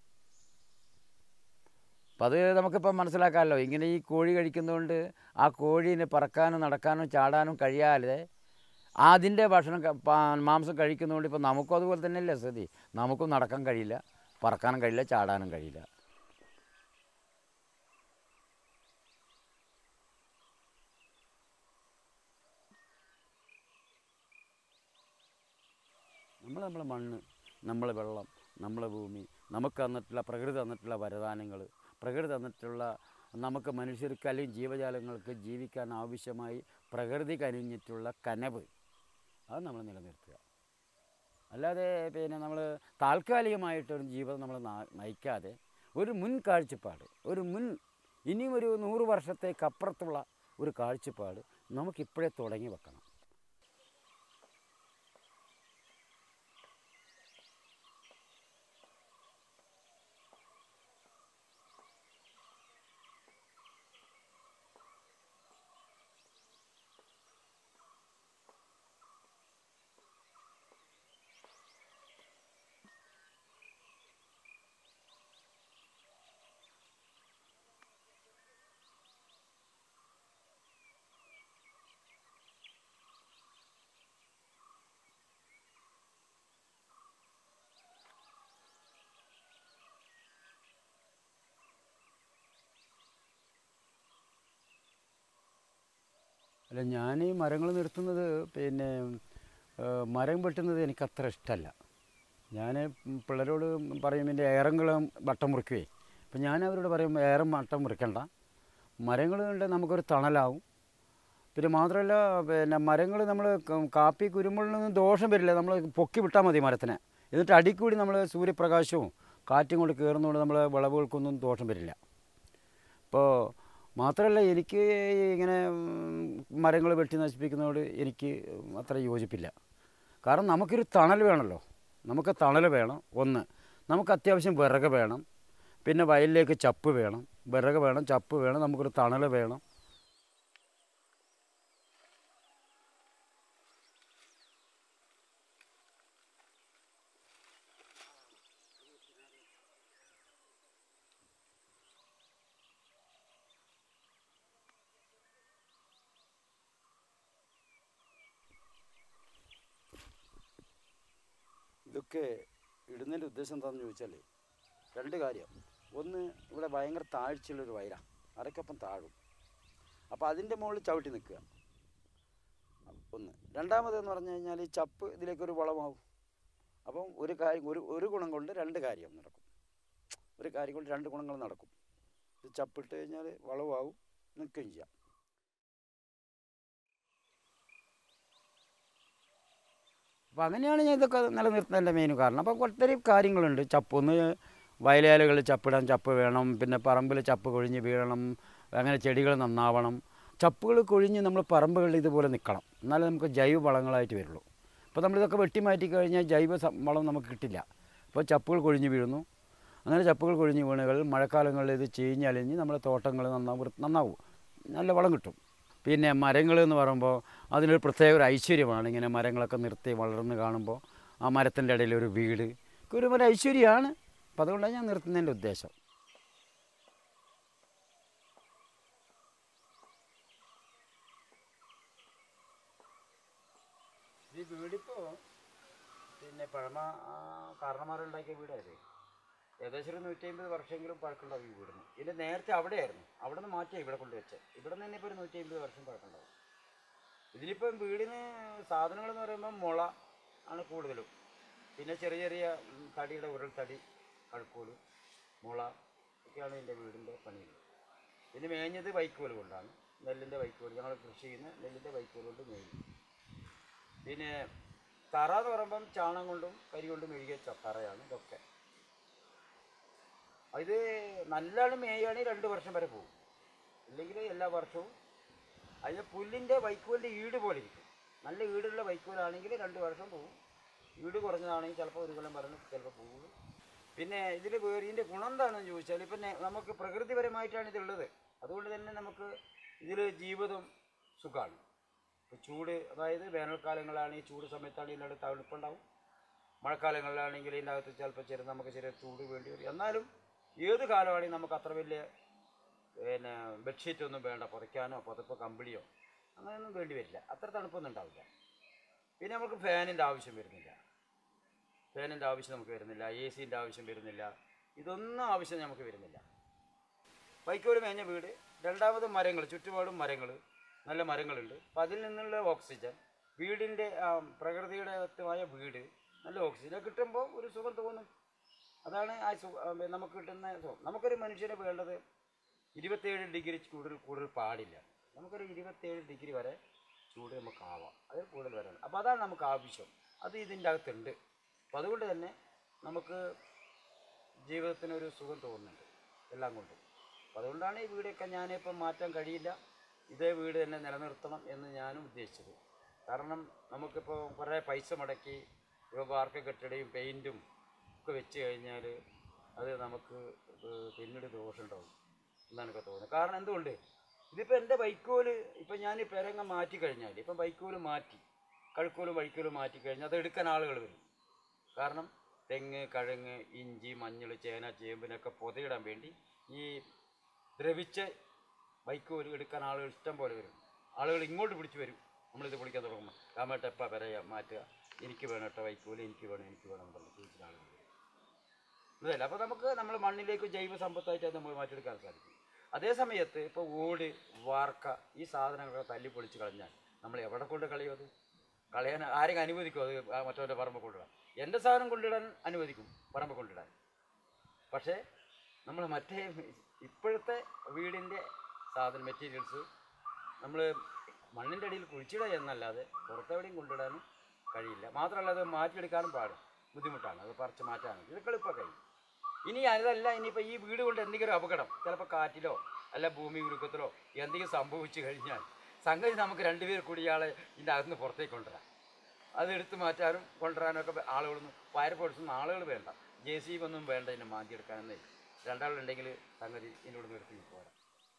A: അപ്പം അത് നമുക്കിപ്പം മനസ്സിലാക്കാമല്ലോ ഇങ്ങനെ ഈ കോഴി കഴിക്കുന്നതുകൊണ്ട് ആ കോഴീനെ പറക്കാനും നടക്കാനും ചാടാനും കഴിയാതെ അതിൻ്റെ ഭക്ഷണം ക- പാ- മാംസം കഴിക്കുന്നതുകൊണ്ട് ഇപ്പം നമുക്കും അതുപോലെ തന്നെയല്ലേ സ്ഥിതി നമുക്കും നടക്കാൻ കഴിയില്ല പറക്കാനും കഴിയില്ല ചാടാനും കഴിയില്ല നമ്മൾ നമ്മളെ മണ്ണ് നമ്മളെ വെള്ളം നമ്മളെ ഭൂമി നമുക്ക് തന്നിട്ടുള്ള പ്രകൃതി തന്നിട്ടുള്ള വരദാനങ്ങൾ പ്രകൃതി തന്നിട്ടുള്ള നമുക്ക് മനുഷ്യർക്ക് അല്ലെങ്കിൽ ജീവജാലങ്ങൾക്ക് ജീവിക്കാൻ ആവശ്യമായി പ്രകൃതി കനിഞ്ഞിട്ടുള്ള കനവ് അത് നമ്മൾ നിലനിർത്തുക അല്ലാതെ പിന്നെ നമ്മൾ താൽക്കാലികമായിട്ടൊരു ജീവിതം നമ്മൾ നയിക്കാതെ ഒരു മുൻ കാഴ്ചപ്പാട് ഒരു മുൻ ഇനിയും ഒരു നൂറ് വർഷത്തേക്കപ്പുറത്തുള്ള ഒരു കാഴ്ചപ്പാട് നമുക്കിപ്പോഴേ തുടങ്ങി വെക്കണം അല്ല ഞാൻ ഈ മരങ്ങൾ നിർത്തുന്നത് പിന്നെ ഏഹ്, മരം വെട്ടുന്നത് എനിക്ക് അത്ര ഇഷ്ടമല്ല ഞാൻ പിള്ളേരോട് പറയും എൻ്റെ ഏറങ്ങളും വട്ടം മുറിക്കുവേ അപ്പം ഞാൻ അവരോട് പറയും ഏറം വട്ടം മുറിക്കണ്ട മരങ്ങൾ കൊണ്ട് നമുക്കൊരു തണലാവും പിന്നെ മാത്രമല്ല പിന്നെ മരങ്ങൾ നമ്മൾ കാപ്പി കുരുമുളകൊന്നും ദോഷം വരില്ല നമ്മൾ പൊക്കി വിട്ടാൽ മതി മരത്തിനെ എന്നിട്ട് അടിക്കൂടി നമ്മൾ സൂര്യപ്രകാശവും കാറ്റും കൊണ്ട് കയറുന്നതുകൊണ്ട് നമ്മൾ വിളവുകൾക്കൊന്നും ദോഷം വരില്ല ഇപ്പോൾ മാത്രമല്ല എനിക്ക് ഇങ്ങനെ മരങ്ങൾ വെട്ടി നശിപ്പിക്കുന്നതോട് എനിക്ക് അത്ര യോജിപ്പില്ല കാരണം നമുക്കൊരു തണൽ വേണമല്ലോ നമുക്ക് തണൽ വേണം ഒന്ന് നമുക്ക് അത്യാവശ്യം വിറക് വേണം പിന്നെ വയലിലേക്ക് ചപ്പ് വേണം വിറക് വേണം ചപ്പ് വേണം നമുക്കൊരു തണൽ വേണം ഇതൊക്കെ ഇടുന്നതിൻ്റെ ഉദ്ദേശം എന്താണെന്ന് ചോദിച്ചാൽ രണ്ട് കാര്യം ഒന്ന് ഇവിടെ ഭയങ്കര താഴ്ചയുള്ളൊരു വയര അരക്കൊപ്പം താഴും അപ്പോൾ അതിൻ്റെ മുകളിൽ ചവിട്ടി നിൽക്കുക ഒന്ന് രണ്ടാമതെന്ന് പറഞ്ഞു കഴിഞ്ഞാൽ ഈ ചപ്പ് ഇതിലേക്കൊരു വളമാവും അപ്പം ഒരു കാര്യം ഒരു ഒരു ഗുണം കൊണ്ട് രണ്ട് കാര്യം നടക്കും ഒരു കാര്യം കൊണ്ട് രണ്ട് ഗുണങ്ങൾ നടക്കും ഇത് ചപ്പിട്ട് കഴിഞ്ഞാൽ വളമാവും നിൽക്കുകയും ചെയ്യാം അപ്പോൾ അങ്ങനെയാണ് ഞാൻ ഇതൊക്കെ നിലനിർത്തുന്നതിൻ്റെ മെയിൻ കാരണം അപ്പോൾ ഒത്തിരി കാര്യങ്ങളുണ്ട് ചപ്പൊന്ന് വയലേലകളിൽ ചപ്പിടാൻ ചപ്പ് വേണം പിന്നെ പറമ്പിൽ ചപ്പ് കൊഴിഞ്ഞ് വീഴണം അങ്ങനെ ചെടികൾ നന്നാവണം ചപ്പുകൾ കൊഴിഞ്ഞ് നമ്മൾ പറമ്പുകളിൽ ഇതുപോലെ നിൽക്കണം എന്നാലേ നമുക്ക് ജൈവ വളങ്ങളായിട്ട് വരുള്ളൂ അപ്പോൾ നമ്മളിതൊക്കെ വെട്ടി മാറ്റി കഴിഞ്ഞാൽ ജൈവ സം- വളം നമുക്ക് കിട്ടില്ല അപ്പോൾ ചപ്പുകൾ കൊഴിഞ്ഞ് വീഴുന്നു അങ്ങനെ ചപ്പുകൾ കൊഴിഞ്ഞ് വീണുകൾ മഴക്കാലങ്ങളിൽ ഇത് ചീഞ്ഞലിഞ്ഞ് നമ്മുടെ തോട്ടങ്ങൾ നന്നാവും നന്നാവും നല്ല വളം കിട്ടും പിന്നെ മരങ്ങൾ എന്ന് പറയുമ്പോൾ അതിനൊരു പ്രത്യേക ഒരു ഐശ്വര്യമാണ് ഇങ്ങനെ മരങ്ങളൊക്കെ നിർത്തി വളർന്ന് കാണുമ്പോൾ ആ മരത്തിൻ്റെ ഇടയിൽ ഒരു വീട് ഒക്കെ ഒരു ഒരു ഐശ്വര്യമാണ് അപ്പം അതുകൊണ്ടാണ് ഞാൻ നിർത്തുന്നതിൻ്റെ ഉദ്ദേശം ഈ വീടിപ്പോൾ പിന്നെ പഴമ കാരണന്മാരുണ്ടാക്കിയ വീടായത് ഏകദേശം ഒരു നൂറ്റി അമ്പത് വർഷമെങ്കിലും പഴക്കമുണ്ടാവും ഈ വീടിന് ഇതിൻ്റെ നേരത്തെ അവിടെയായിരുന്നു അവിടെ നിന്ന് മാറ്റിയാണ് ഇവിടെ കൊണ്ട് വെച്ചത് ഇവിടെ നിന്ന് തന്നെ ഇപ്പോൾ ഒരു നൂറ്റി അമ്പത് വർഷം പഴക്കമുണ്ടാവും ഇതിലിപ്പം വീടിന് സാധനങ്ങൾ എന്ന് പറയുമ്പോൾ മുള ആണ് കൂടുതലും പിന്നെ ചെറിയ ചെറിയ ഉം, തടിയുടെ ഉരുൾത്തടി കഴുക്കോല് മുള ഒക്കെയാണ് എൻ്റെ വീടിൻ്റെ പണിയുള്ളത് പിന്നെ മേഞ്ഞത് വൈക്കോല് കൊണ്ടാണ് നെല്ലിൻ്റെ വൈക്കോല് ഞങ്ങൾ കൃഷി ചെയ്യുന്ന നെല്ലിൻ്റെ വൈക്കോല് കൊണ്ട് മേയും പിന്നെ തറ എന്ന് പറയുമ്പം ചാണകം കൊണ്ടും കരി കൊണ്ടും മെഴുകിയ ച- തറയാണ് ഇതൊക്കെ ഇത് നല്ലോണം മേയുകയാണെങ്കിൽ രണ്ട് വർഷം വരെ പോകും ഇല്ലെങ്കിൽ എല്ലാ വർഷവും അതിന് പുല്ലിൻ്റെ വൈക്കോലിൻ്റെ ഈട് പോലെ ഇരിക്കും നല്ല ഈടുള്ള വൈക്കോലാണെങ്കിൽ രണ്ട് വർഷം പോകും ഈട് കുറഞ്ഞതാണെങ്കിൽ ചിലപ്പോൾ ഒരു കൊല്ലം പറഞ്ഞ് ചിലപ്പോൾ പോകുള്ളൂ പിന്നെ ഇതിൽ വേറെ ഇതിൻ്റെ ഗുണം എന്താണെന്ന് ചോദിച്ചാൽ ഇപ്പം നെ- നമുക്ക് പ്രകൃതിപരമായിട്ടാണ് ഇതുള്ളത് അതുകൊണ്ട് തന്നെ നമുക്ക് ഇതിൽ ജീവിതം സുഖമാണ് ഇപ്പോൾ ചൂട് അതായത് വേനൽക്കാലങ്ങളാണെങ്കിൽ ചൂട് സമയത്താണെങ്കിൽ ഇതിനകത്ത് തണുപ്പുണ്ടാവും മഴക്കാലങ്ങളിലാണെങ്കിൽ ഇതിൻ്റെ അകത്ത് ചിലപ്പോൾ ചെറിയ നമുക്ക് ചെറിയ ചൂട് വേണ്ടി വരും എന്നാലും ഏത് കാലമാണെങ്കിൽ നമുക്ക് അത്ര വലിയ പിന്നെ ബെഡ്ഷീറ്റ് ഒന്നും വേണ്ട പുതയ്ക്കാനോ പുതപ്പോ കമ്പിളിയോ അങ്ങനെയൊന്നും വേണ്ടി വരില്ല അത്ര തണുപ്പൊന്നും ഉണ്ടാവില്ല പിന്നെ നമുക്ക് ഫാനിൻ്റെ ആവശ്യം വരുന്നില്ല ഫാനിൻ്റെ ആവശ്യം നമുക്ക് വരുന്നില്ല എ സിൻ്റെ ആവശ്യം വരുന്നില്ല ഇതൊന്നും ആവശ്യം നമുക്ക് വരുന്നില്ല വൈക്കോല് മേഞ്ഞ വീട് രണ്ടാമത് മരങ്ങൾ ചുറ്റുപാടും മരങ്ങൾ നല്ല മരങ്ങളുണ്ട് അപ്പം അതിൽ നിന്നുള്ള ഓക്സിജൻ വീടിൻ്റെ ആ, പ്രകൃതിയുടെ ദത്തമായ വീട് നല്ല ഓക്സിജൻ കിട്ടുമ്പോൾ ഒരു സുഖം തോന്നും അതാണ് ആ സുഖ ആ, നമുക്ക് കിട്ടുന്ന സുഖം നമുക്കൊരു മനുഷ്യന് വേണ്ടത് ഇരുപത്തേഴ് ഡിഗ്രി കൂടുതൽ കൂടുതൽ പാടില്ല നമുക്കൊരു ഇരുപത്തേഴ് ഡിഗ്രി വരെ ചൂട് നമുക്ക് ആവാം അതിൽ കൂടുതൽ വരാൻ അപ്പോൾ അതാണ് നമുക്ക് ആവശ്യം അത് ഇതിൻ്റെ അകത്തുണ്ട് അപ്പോൾ അതുകൊണ്ട് തന്നെ നമുക്ക് ജീവിതത്തിനൊരു സുഖം തോന്നുന്നുണ്ട് എല്ലാം കൊണ്ടും അപ്പോൾ അതുകൊണ്ടാണ് ഈ വീടൊക്കെ ഞാനിപ്പം മാറ്റാൻ കഴിയില്ല ഇതേ വീട് തന്നെ നിലനിർത്തണം എന്ന് ഞാനും ഉദ്ദേശിച്ചത് കാരണം നമുക്കിപ്പോൾ കുറേ പൈസ മുടക്കി ഇപ്പോൾ വാർക്ക കെട്ടിടയും പെയിൻറ്റും ഒക്കെ വെച്ച് കഴിഞ്ഞാൽ അത് നമുക്ക് ഏഹ് പിന്നീട് ദോഷമുണ്ടാവും എന്നാണ് എനിക്ക് തോന്നുന്നത് കാരണം എന്തുകൊണ്ട് ഇതിപ്പോൾ എൻ്റെ വൈക്കോല് ഇപ്പം ഞാൻ ഈ പെരങ്ങ മാറ്റി കഴിഞ്ഞാൽ ഇപ്പം വൈക്കോല് മാറ്റി കഴുക്കോലും വൈക്കോലും മാറ്റി കഴിഞ്ഞാൽ അത് എടുക്കാൻ ആളുകൾ വരും കാരണം തെങ്ങ് കഴങ്ങ് ഇഞ്ചി മഞ്ഞൾ ചേന ചേമ്പിനൊക്കെ പൊതയിടാൻ വേണ്ടി ഈ ദ്രവിച്ച വൈക്കോല് എടുക്കാൻ ആളുകൾ ഇഷ്ടം പോലെ വരും ആളുകൾ ഇങ്ങോട്ട് പിടിച്ച് വരും നമ്മളിത് പൊളിക്കാൻ തുടങ്ങുമ്പോൾ കാമേട്ട എപ്പോൾ പെരയ മാറ്റുക എനിക്ക് വേണം കേട്ടോ വൈക്കോല് എനിക്ക് വേണം എനിക്ക് വേണം എന്ന് പറഞ്ഞ് ചോദിച്ചിട്ട് ആളുകൾ വരും മനസ്സിലായില്ലേ അപ്പോൾ നമുക്ക് നമ്മൾ മണ്ണിലേക്ക് ജൈവ സമ്പത്തായിട്ട് അത് നമ്മൾ മാറ്റിയെടുക്കാൻ സാധിക്കും അതേ സമയത്ത് ഇപ്പോൾ ഓട് വാർക്ക ഈ സാധനങ്ങളൊക്കെ തല്ലി പൊളിച്ച് കളഞ്ഞാൽ നമ്മൾ എവിടെ കൊണ്ട് കളയും അത് കളയാൻ ആരെങ്കിലും അനുവദിക്കും അത് ആ മറ്റവൻ്റെ പറമ്പ് കൊണ്ടിടാൻ എൻ്റെ സാധനം കൊണ്ടിടാൻ അനുവദിക്കും പറമ്പ് കൊണ്ടിടാൻ പക്ഷേ നമ്മൾ മറ്റേ ഇപ്പോഴത്തെ വീടിൻ്റെ സാധനം മെറ്റീരിയൽസ് നമ്മൾ മണ്ണിൻ്റെ അടിയിൽ കുഴിച്ചിടുക എന്നല്ലാതെ പുറത്തെവിടെയും കൊണ്ടിടാനും കഴിയില്ല മാത്രമല്ല അത് മാറ്റിയെടുക്കാനും പാടും ബുദ്ധിമുട്ടാണ് അത് പറിച്ച് മാറ്റാനും ഇതൊക്കെ എളുപ്പം കഴിയും ഇനി അതല്ല ഇനിയിപ്പോൾ ഈ വീട് കൊണ്ട് എന്തെങ്കിലും അപകടം ചിലപ്പോൾ കാറ്റിലോ അല്ല ഭൂമി ഉരുക്കത്തിലോ എന്തെങ്കിലും സംഭവിച്ചു കഴിഞ്ഞാൽ സംഗതി നമുക്ക് രണ്ടുപേർ കൂടി ഇയാളെ ഇതിൻ്റെ അകത്തുനിന്ന് പുറത്തേക്ക് കൊണ്ടുവരാം അത് എടുത്ത് മാറ്റാനും കൊണ്ടുവരാനും ഒക്കെ ആളുകളൊന്നും ഫയർ ഫോഴ്സൊന്നും ആളുകൾ വേണ്ട ജെ സി ബി ഒന്നും വേണ്ട ഇതിനെ മാറ്റിയെടുക്കാനെന്നേ രണ്ടാളുണ്ടെങ്കിൽ സംഗതി ഇതിനോട് നിർത്തി പോരാ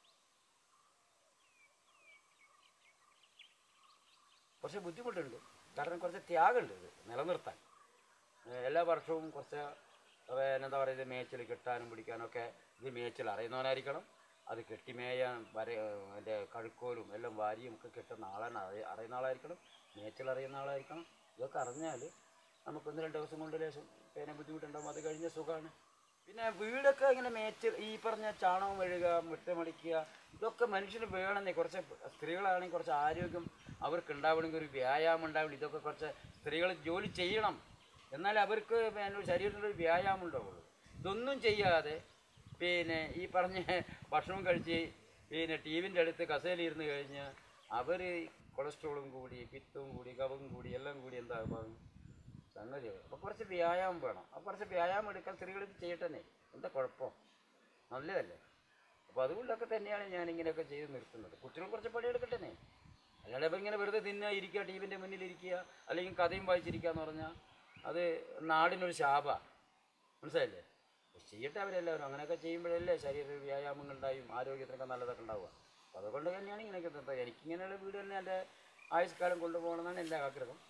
A: കുറച്ച് ബുദ്ധിമുട്ടുണ്ട് കാരണം കുറച്ച് ത്യാഗമുണ്ട് ഇത് നിലനിർത്താൻ ഏഹ് എല്ലാ വർഷവും കുറച്ച് ഏഹ് എന്താ പറയുക മേച്ചിൽ കെട്ടാനും പിടിക്കാനും ഒക്കെ ഇത് മേച്ചിൽ അറിയുന്നവനായിരിക്കണം അത് കെട്ടി മേയാൻ വര അതിൻ്റെ കഴുക്കോലും എല്ലാം വാരിയും ഒക്കെ കെട്ടുന്ന ആളാണ് അറിയ അറിയുന്ന ആളായിരിക്കണം മേച്ചിൽ അറിയുന്ന ആളായിരിക്കണം ഇതൊക്കെ അറിഞ്ഞാൽ നമുക്കൊന്ന് രണ്ട് ദിവസം കൊണ്ട് ലേശം പിന്നെ ബുദ്ധിമുട്ടുണ്ടാകും അത് കഴിഞ്ഞ സുഖമാണ് പിന്നെ വീടൊക്കെ ഇങ്ങനെ മേച്ച് ഈ പറഞ്ഞ ചാണകം മെഴുകുക മുറ്റമടിക്കുക ഇതൊക്കെ മനുഷ്യന് വേണമെന്നേ കുറച്ച് സ്ത്രീകളാണെങ്കിൽ കുറച്ച് ആരോഗ്യം അവർക്ക് ഉണ്ടാവണമെങ്കിൽ ഒരു വ്യായാമം ഉണ്ടാവണം ഇതൊക്കെ കുറച്ച് സ്ത്രീകൾ ജോലി ചെയ്യണം എന്നാൽ അവർക്ക് പിന്നെ ശരീരത്തിലൊരു വ്യായാമം ഉണ്ടാവുള്ളൂ ഇതൊന്നും ചെയ്യാതെ പിന്നെ ഈ പറഞ്ഞ ഭക്ഷണം കഴിച്ച് പിന്നെ ടി വിൻ്റെ അടുത്ത് കസേലിരുന്ന് കഴിഞ്ഞ് അവർ കൊളസ്ട്രോളും കൂടി പിത്തവും കൂടി കവും കൂടി എല്ലാം കൂടി എന്താകും സംഗതി അപ്പോൾ കുറച്ച് വ്യായാമം വേണം അപ്പോൾ കുറച്ച് വ്യായാമം എടുക്കാൻ സ്ത്രീകൾ ഇത് ചെയ്യട്ടെ എന്താ കുഴപ്പം നല്ലതല്ലേ അപ്പോൾ അതുകൊണ്ടൊക്കെ തന്നെയാണ് ഞാൻ ഇങ്ങനെയൊക്കെ ചെയ്ത് നിർത്തുന്നത് കുട്ടികൾ കുറച്ച് പണിയെടുക്കട്ടെ അല്ലാതെ ഇപ്പം ഇങ്ങനെ വെറുതെ തിന്നുക ഇരിക്കുക ടി വിൻ്റെ മുന്നിൽ ഇരിക്കുക അല്ലെങ്കിൽ കഥയും വായിച്ചിരിക്കുക എന്ന് പറഞ്ഞാൽ അത് നാടിനൊരു ശാപ മനസ്സിലായില്ലേ അപ്പോൾ ചെയ്യട്ടെ അവരെല്ലാവരും അങ്ങനെയൊക്കെ ചെയ്യുമ്പോഴല്ലേ ശരീര വ്യായാമങ്ങൾ ഉണ്ടായും ആരോഗ്യത്തിനൊക്കെ നല്ലതൊക്കെ ഉണ്ടാവുക അപ്പോൾ അതുകൊണ്ട് തന്നെയാണ് ഇങ്ങനെയൊക്കെ നിർത്തുക എനിക്കിങ്ങനെയുള്ള വീട് തന്നെ എൻ്റെ ആയുഷ്കാലം കൊണ്ടുപോകണമെന്നാണ് എൻ്റെ ആഗ്രഹം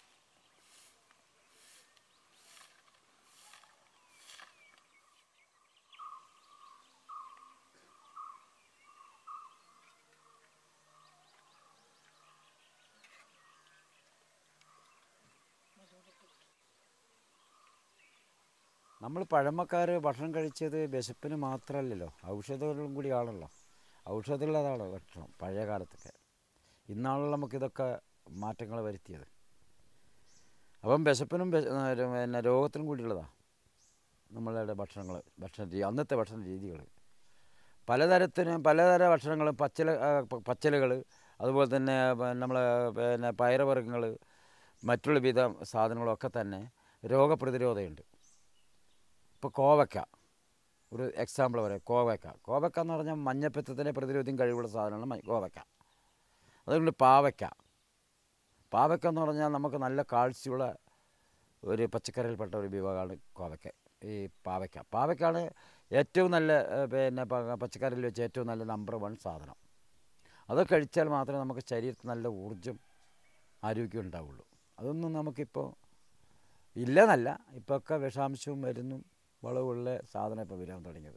A: നമ്മൾ പഴമക്കാർ ഭക്ഷണം കഴിച്ചത് വിശപ്പിന് മാത്രമല്ലല്ലോ ഔഷധങ്ങളും കൂടി ആണല്ലോ ഔഷധമുള്ളതാണ് ഭക്ഷണം പഴയ കാലത്തൊക്കെ ഇന്നാണല്ലോ നമുക്കിതൊക്കെ മാറ്റങ്ങൾ വരുത്തിയത് അപ്പം വിശപ്പിനും വിശ- ആ, ഒരു പിന്നെ രോഗത്തിനും കൂടിയുള്ളതാണ് നമ്മളുടെ ഭക്ഷണങ്ങൾ ഭക്ഷണ രീതി അന്നത്തെ ഭക്ഷണ രീതികൾ പലതരത്തിനും പലതര ഭക്ഷണങ്ങളും പച്ചില പച്ചലുകൾ അതുപോലെ തന്നെ നമ്മൾ പിന്നെ പയറുവർഗ്ഗങ്ങൾ മറ്റുള്ള വിധ സാധനങ്ങളൊക്കെ തന്നെ രോഗപ്രതിരോധമുണ്ട് ഇപ്പോൾ കോവയ്ക്ക ഒരു എക്സാമ്പിൾ പറയാം കോവയ്ക്ക കോവയ്ക്ക എന്ന് പറഞ്ഞാൽ മഞ്ഞപ്പിത്തത്തിനെ പ്രതിരോധിക്കാൻ കഴിവുള്ള സാധനമാണ് മ- കോവയ്ക്ക അതുകൊണ്ട് പാവയ്ക്ക പാവയ്ക്ക എന്ന് പറഞ്ഞാൽ നമുക്ക് നല്ല കാൽസ്യമുള്ള ഒരു പച്ചക്കറിയിൽപ്പെട്ട ഒരു വിഭാഗമാണ് കോവയ്ക്ക ഈ പാവയ്ക്ക പാവയ്ക്കാണ് ഏറ്റവും നല്ല ഏഹ്, പിന്നെ പ- പച്ചക്കറിയിൽ വെച്ച് ഏറ്റവും നല്ല നമ്പർ വൺ സാധനം അത് കഴിച്ചാൽ മാത്രമേ നമുക്ക് ശരീരത്തിൽ നല്ല ഊർജ്ജം ആരോഗ്യം ഉണ്ടാവുള്ളൂ അതൊന്നും നമുക്കിപ്പോൾ ഇല്ലെന്നല്ല ഇപ്പോൾ ഒക്കെ വിഷാംശവും മരുന്നും വളവുള്ള സാധനം ഇപ്പോൾ വരാൻ തുടങ്ങിയത്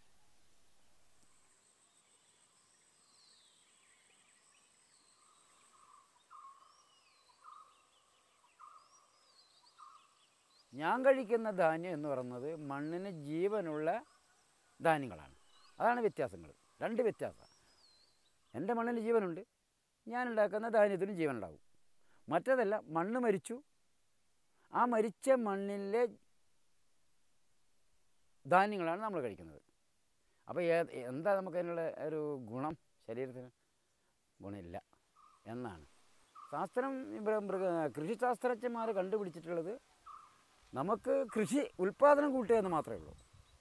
A: ഞാൻ കഴിക്കുന്ന ധാന്യം എന്ന് പറയുന്നത് മണ്ണിന് ജീവനുള്ള ധാന്യങ്ങളാണ് അതാണ് വ്യത്യാസങ്ങൾ രണ്ട് വ്യത്യാസം എൻ്റെ മണ്ണിന് ജീവനുണ്ട് ഞാൻ ഉണ്ടാക്കുന്ന ധാന്യത്തിനും ജീവനുണ്ടാവും മറ്റേതല്ല മണ്ണ് മരിച്ചു ആ മരിച്ച മണ്ണിലെ ധാന്യങ്ങളാണ് നമ്മൾ കഴിക്കുന്നത് അപ്പോൾ എന്താ നമുക്ക് അതിനുള്ള ഒരു ഗുണം ശരീരത്തിന് ഗുണമില്ല എന്നാണ് ശാസ്ത്രം ഇവിടെ മൃഗ കൃഷിശാസ്ത്രജ്ഞന്മാർ കണ്ടുപിടിച്ചിട്ടുള്ളത് നമുക്ക് കൃഷി ഉൽപ്പാദനം കൂട്ടുക എന്ന് മാത്രമേ ഉള്ളൂ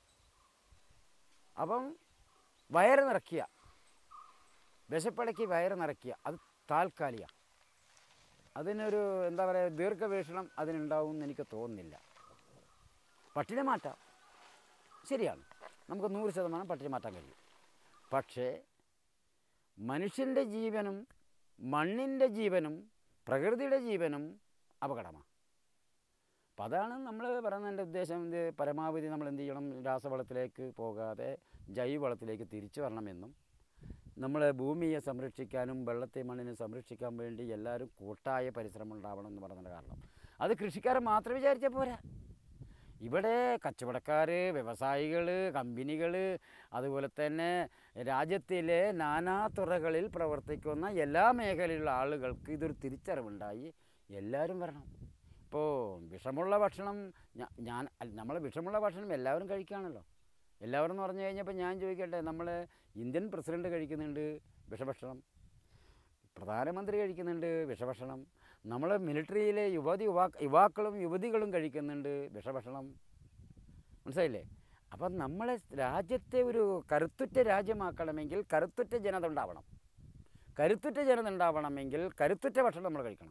A: അപ്പം വയറ് നിറയ്ക്കുക വിശപ്പടക്കി വയറ് നിറയ്ക്കുക അത് താൽക്കാലിക അതിനൊരു എന്താ പറയുക ദീർഘവീക്ഷണം അതിനുണ്ടാവും എന്ന് എനിക്ക് തോന്നുന്നില്ല പട്ടിണി മാറ്റാം ശരിയാണ് നമുക്ക് നൂറ് ശതമാനം പട്ടിണി മാറ്റാൻ കഴിയും പക്ഷേ മനുഷ്യൻ്റെ ജീവനും മണ്ണിൻ്റെ ജീവനും പ്രകൃതിയുടെ ജീവനും അപകടമാണ് അപ്പം അതാണ് നമ്മൾ പറയുന്നതിൻ്റെ ഉദ്ദേശം ഇത് പരമാവധി നമ്മൾ എന്ത് ചെയ്യണം രാസവളത്തിലേക്ക് പോകാതെ ജൈവവളത്തിലേക്ക് തിരിച്ചു വരണമെന്നും നമ്മൾ ഭൂമിയെ സംരക്ഷിക്കാനും വെള്ളത്തെ മണ്ണിനെ സംരക്ഷിക്കാൻ വേണ്ടി എല്ലാവരും കൂട്ടായ പരിശ്രമം ഉണ്ടാവണം എന്ന് പറഞ്ഞതിൻ്റെ കാരണം അത് കൃഷിക്കാരൻ മാത്രം വിചാരിച്ചാൽ പോരാ ഇവിടെ കച്ചവടക്കാർ വ്യവസായികൾ കമ്പനികൾ അതുപോലെ തന്നെ രാജ്യത്തിലെ നാനാ തുറകളിൽ പ്രവർത്തിക്കുന്ന എല്ലാ മേഖലയിലുള്ള ആളുകൾക്ക് ഇതൊരു തിരിച്ചറിവുണ്ടായി എല്ലാവരും വരണം ഇപ്പോൾ വിഷമുള്ള ഭക്ഷണം ഞാ- ഞാൻ നമ്മൾ വിഷമുള്ള ഭക്ഷണം എല്ലാവരും കഴിക്കുകയാണല്ലോ എല്ലാവരും എന്ന് പറഞ്ഞു കഴിഞ്ഞപ്പോൾ ഞാൻ ചോദിക്കട്ടെ നമ്മൾ ഇന്ത്യൻ പ്രസിഡന്റ് കഴിക്കുന്നുണ്ട് വിഷഭക്ഷണം പ്രധാനമന്ത്രി കഴിക്കുന്നുണ്ട് വിഷഭക്ഷണം നമ്മൾ മിലിറ്ററിയിലെ യുവതി യുവാ യുവാക്കളും യുവതികളും കഴിക്കുന്നുണ്ട് വിഷഭക്ഷണം മനസ്സിലായില്ലേ അപ്പം നമ്മളെ രാജ്യത്തെ ഒരു കരുത്തുറ്റ രാജ്യമാക്കണമെങ്കിൽ കരുത്തുറ്റ ജനത ഉണ്ടാവണം കരുത്തുറ്റ ജനത ഉണ്ടാവണമെങ്കിൽ കരുത്തുറ്റ ഭക്ഷണം നമ്മൾ കഴിക്കണം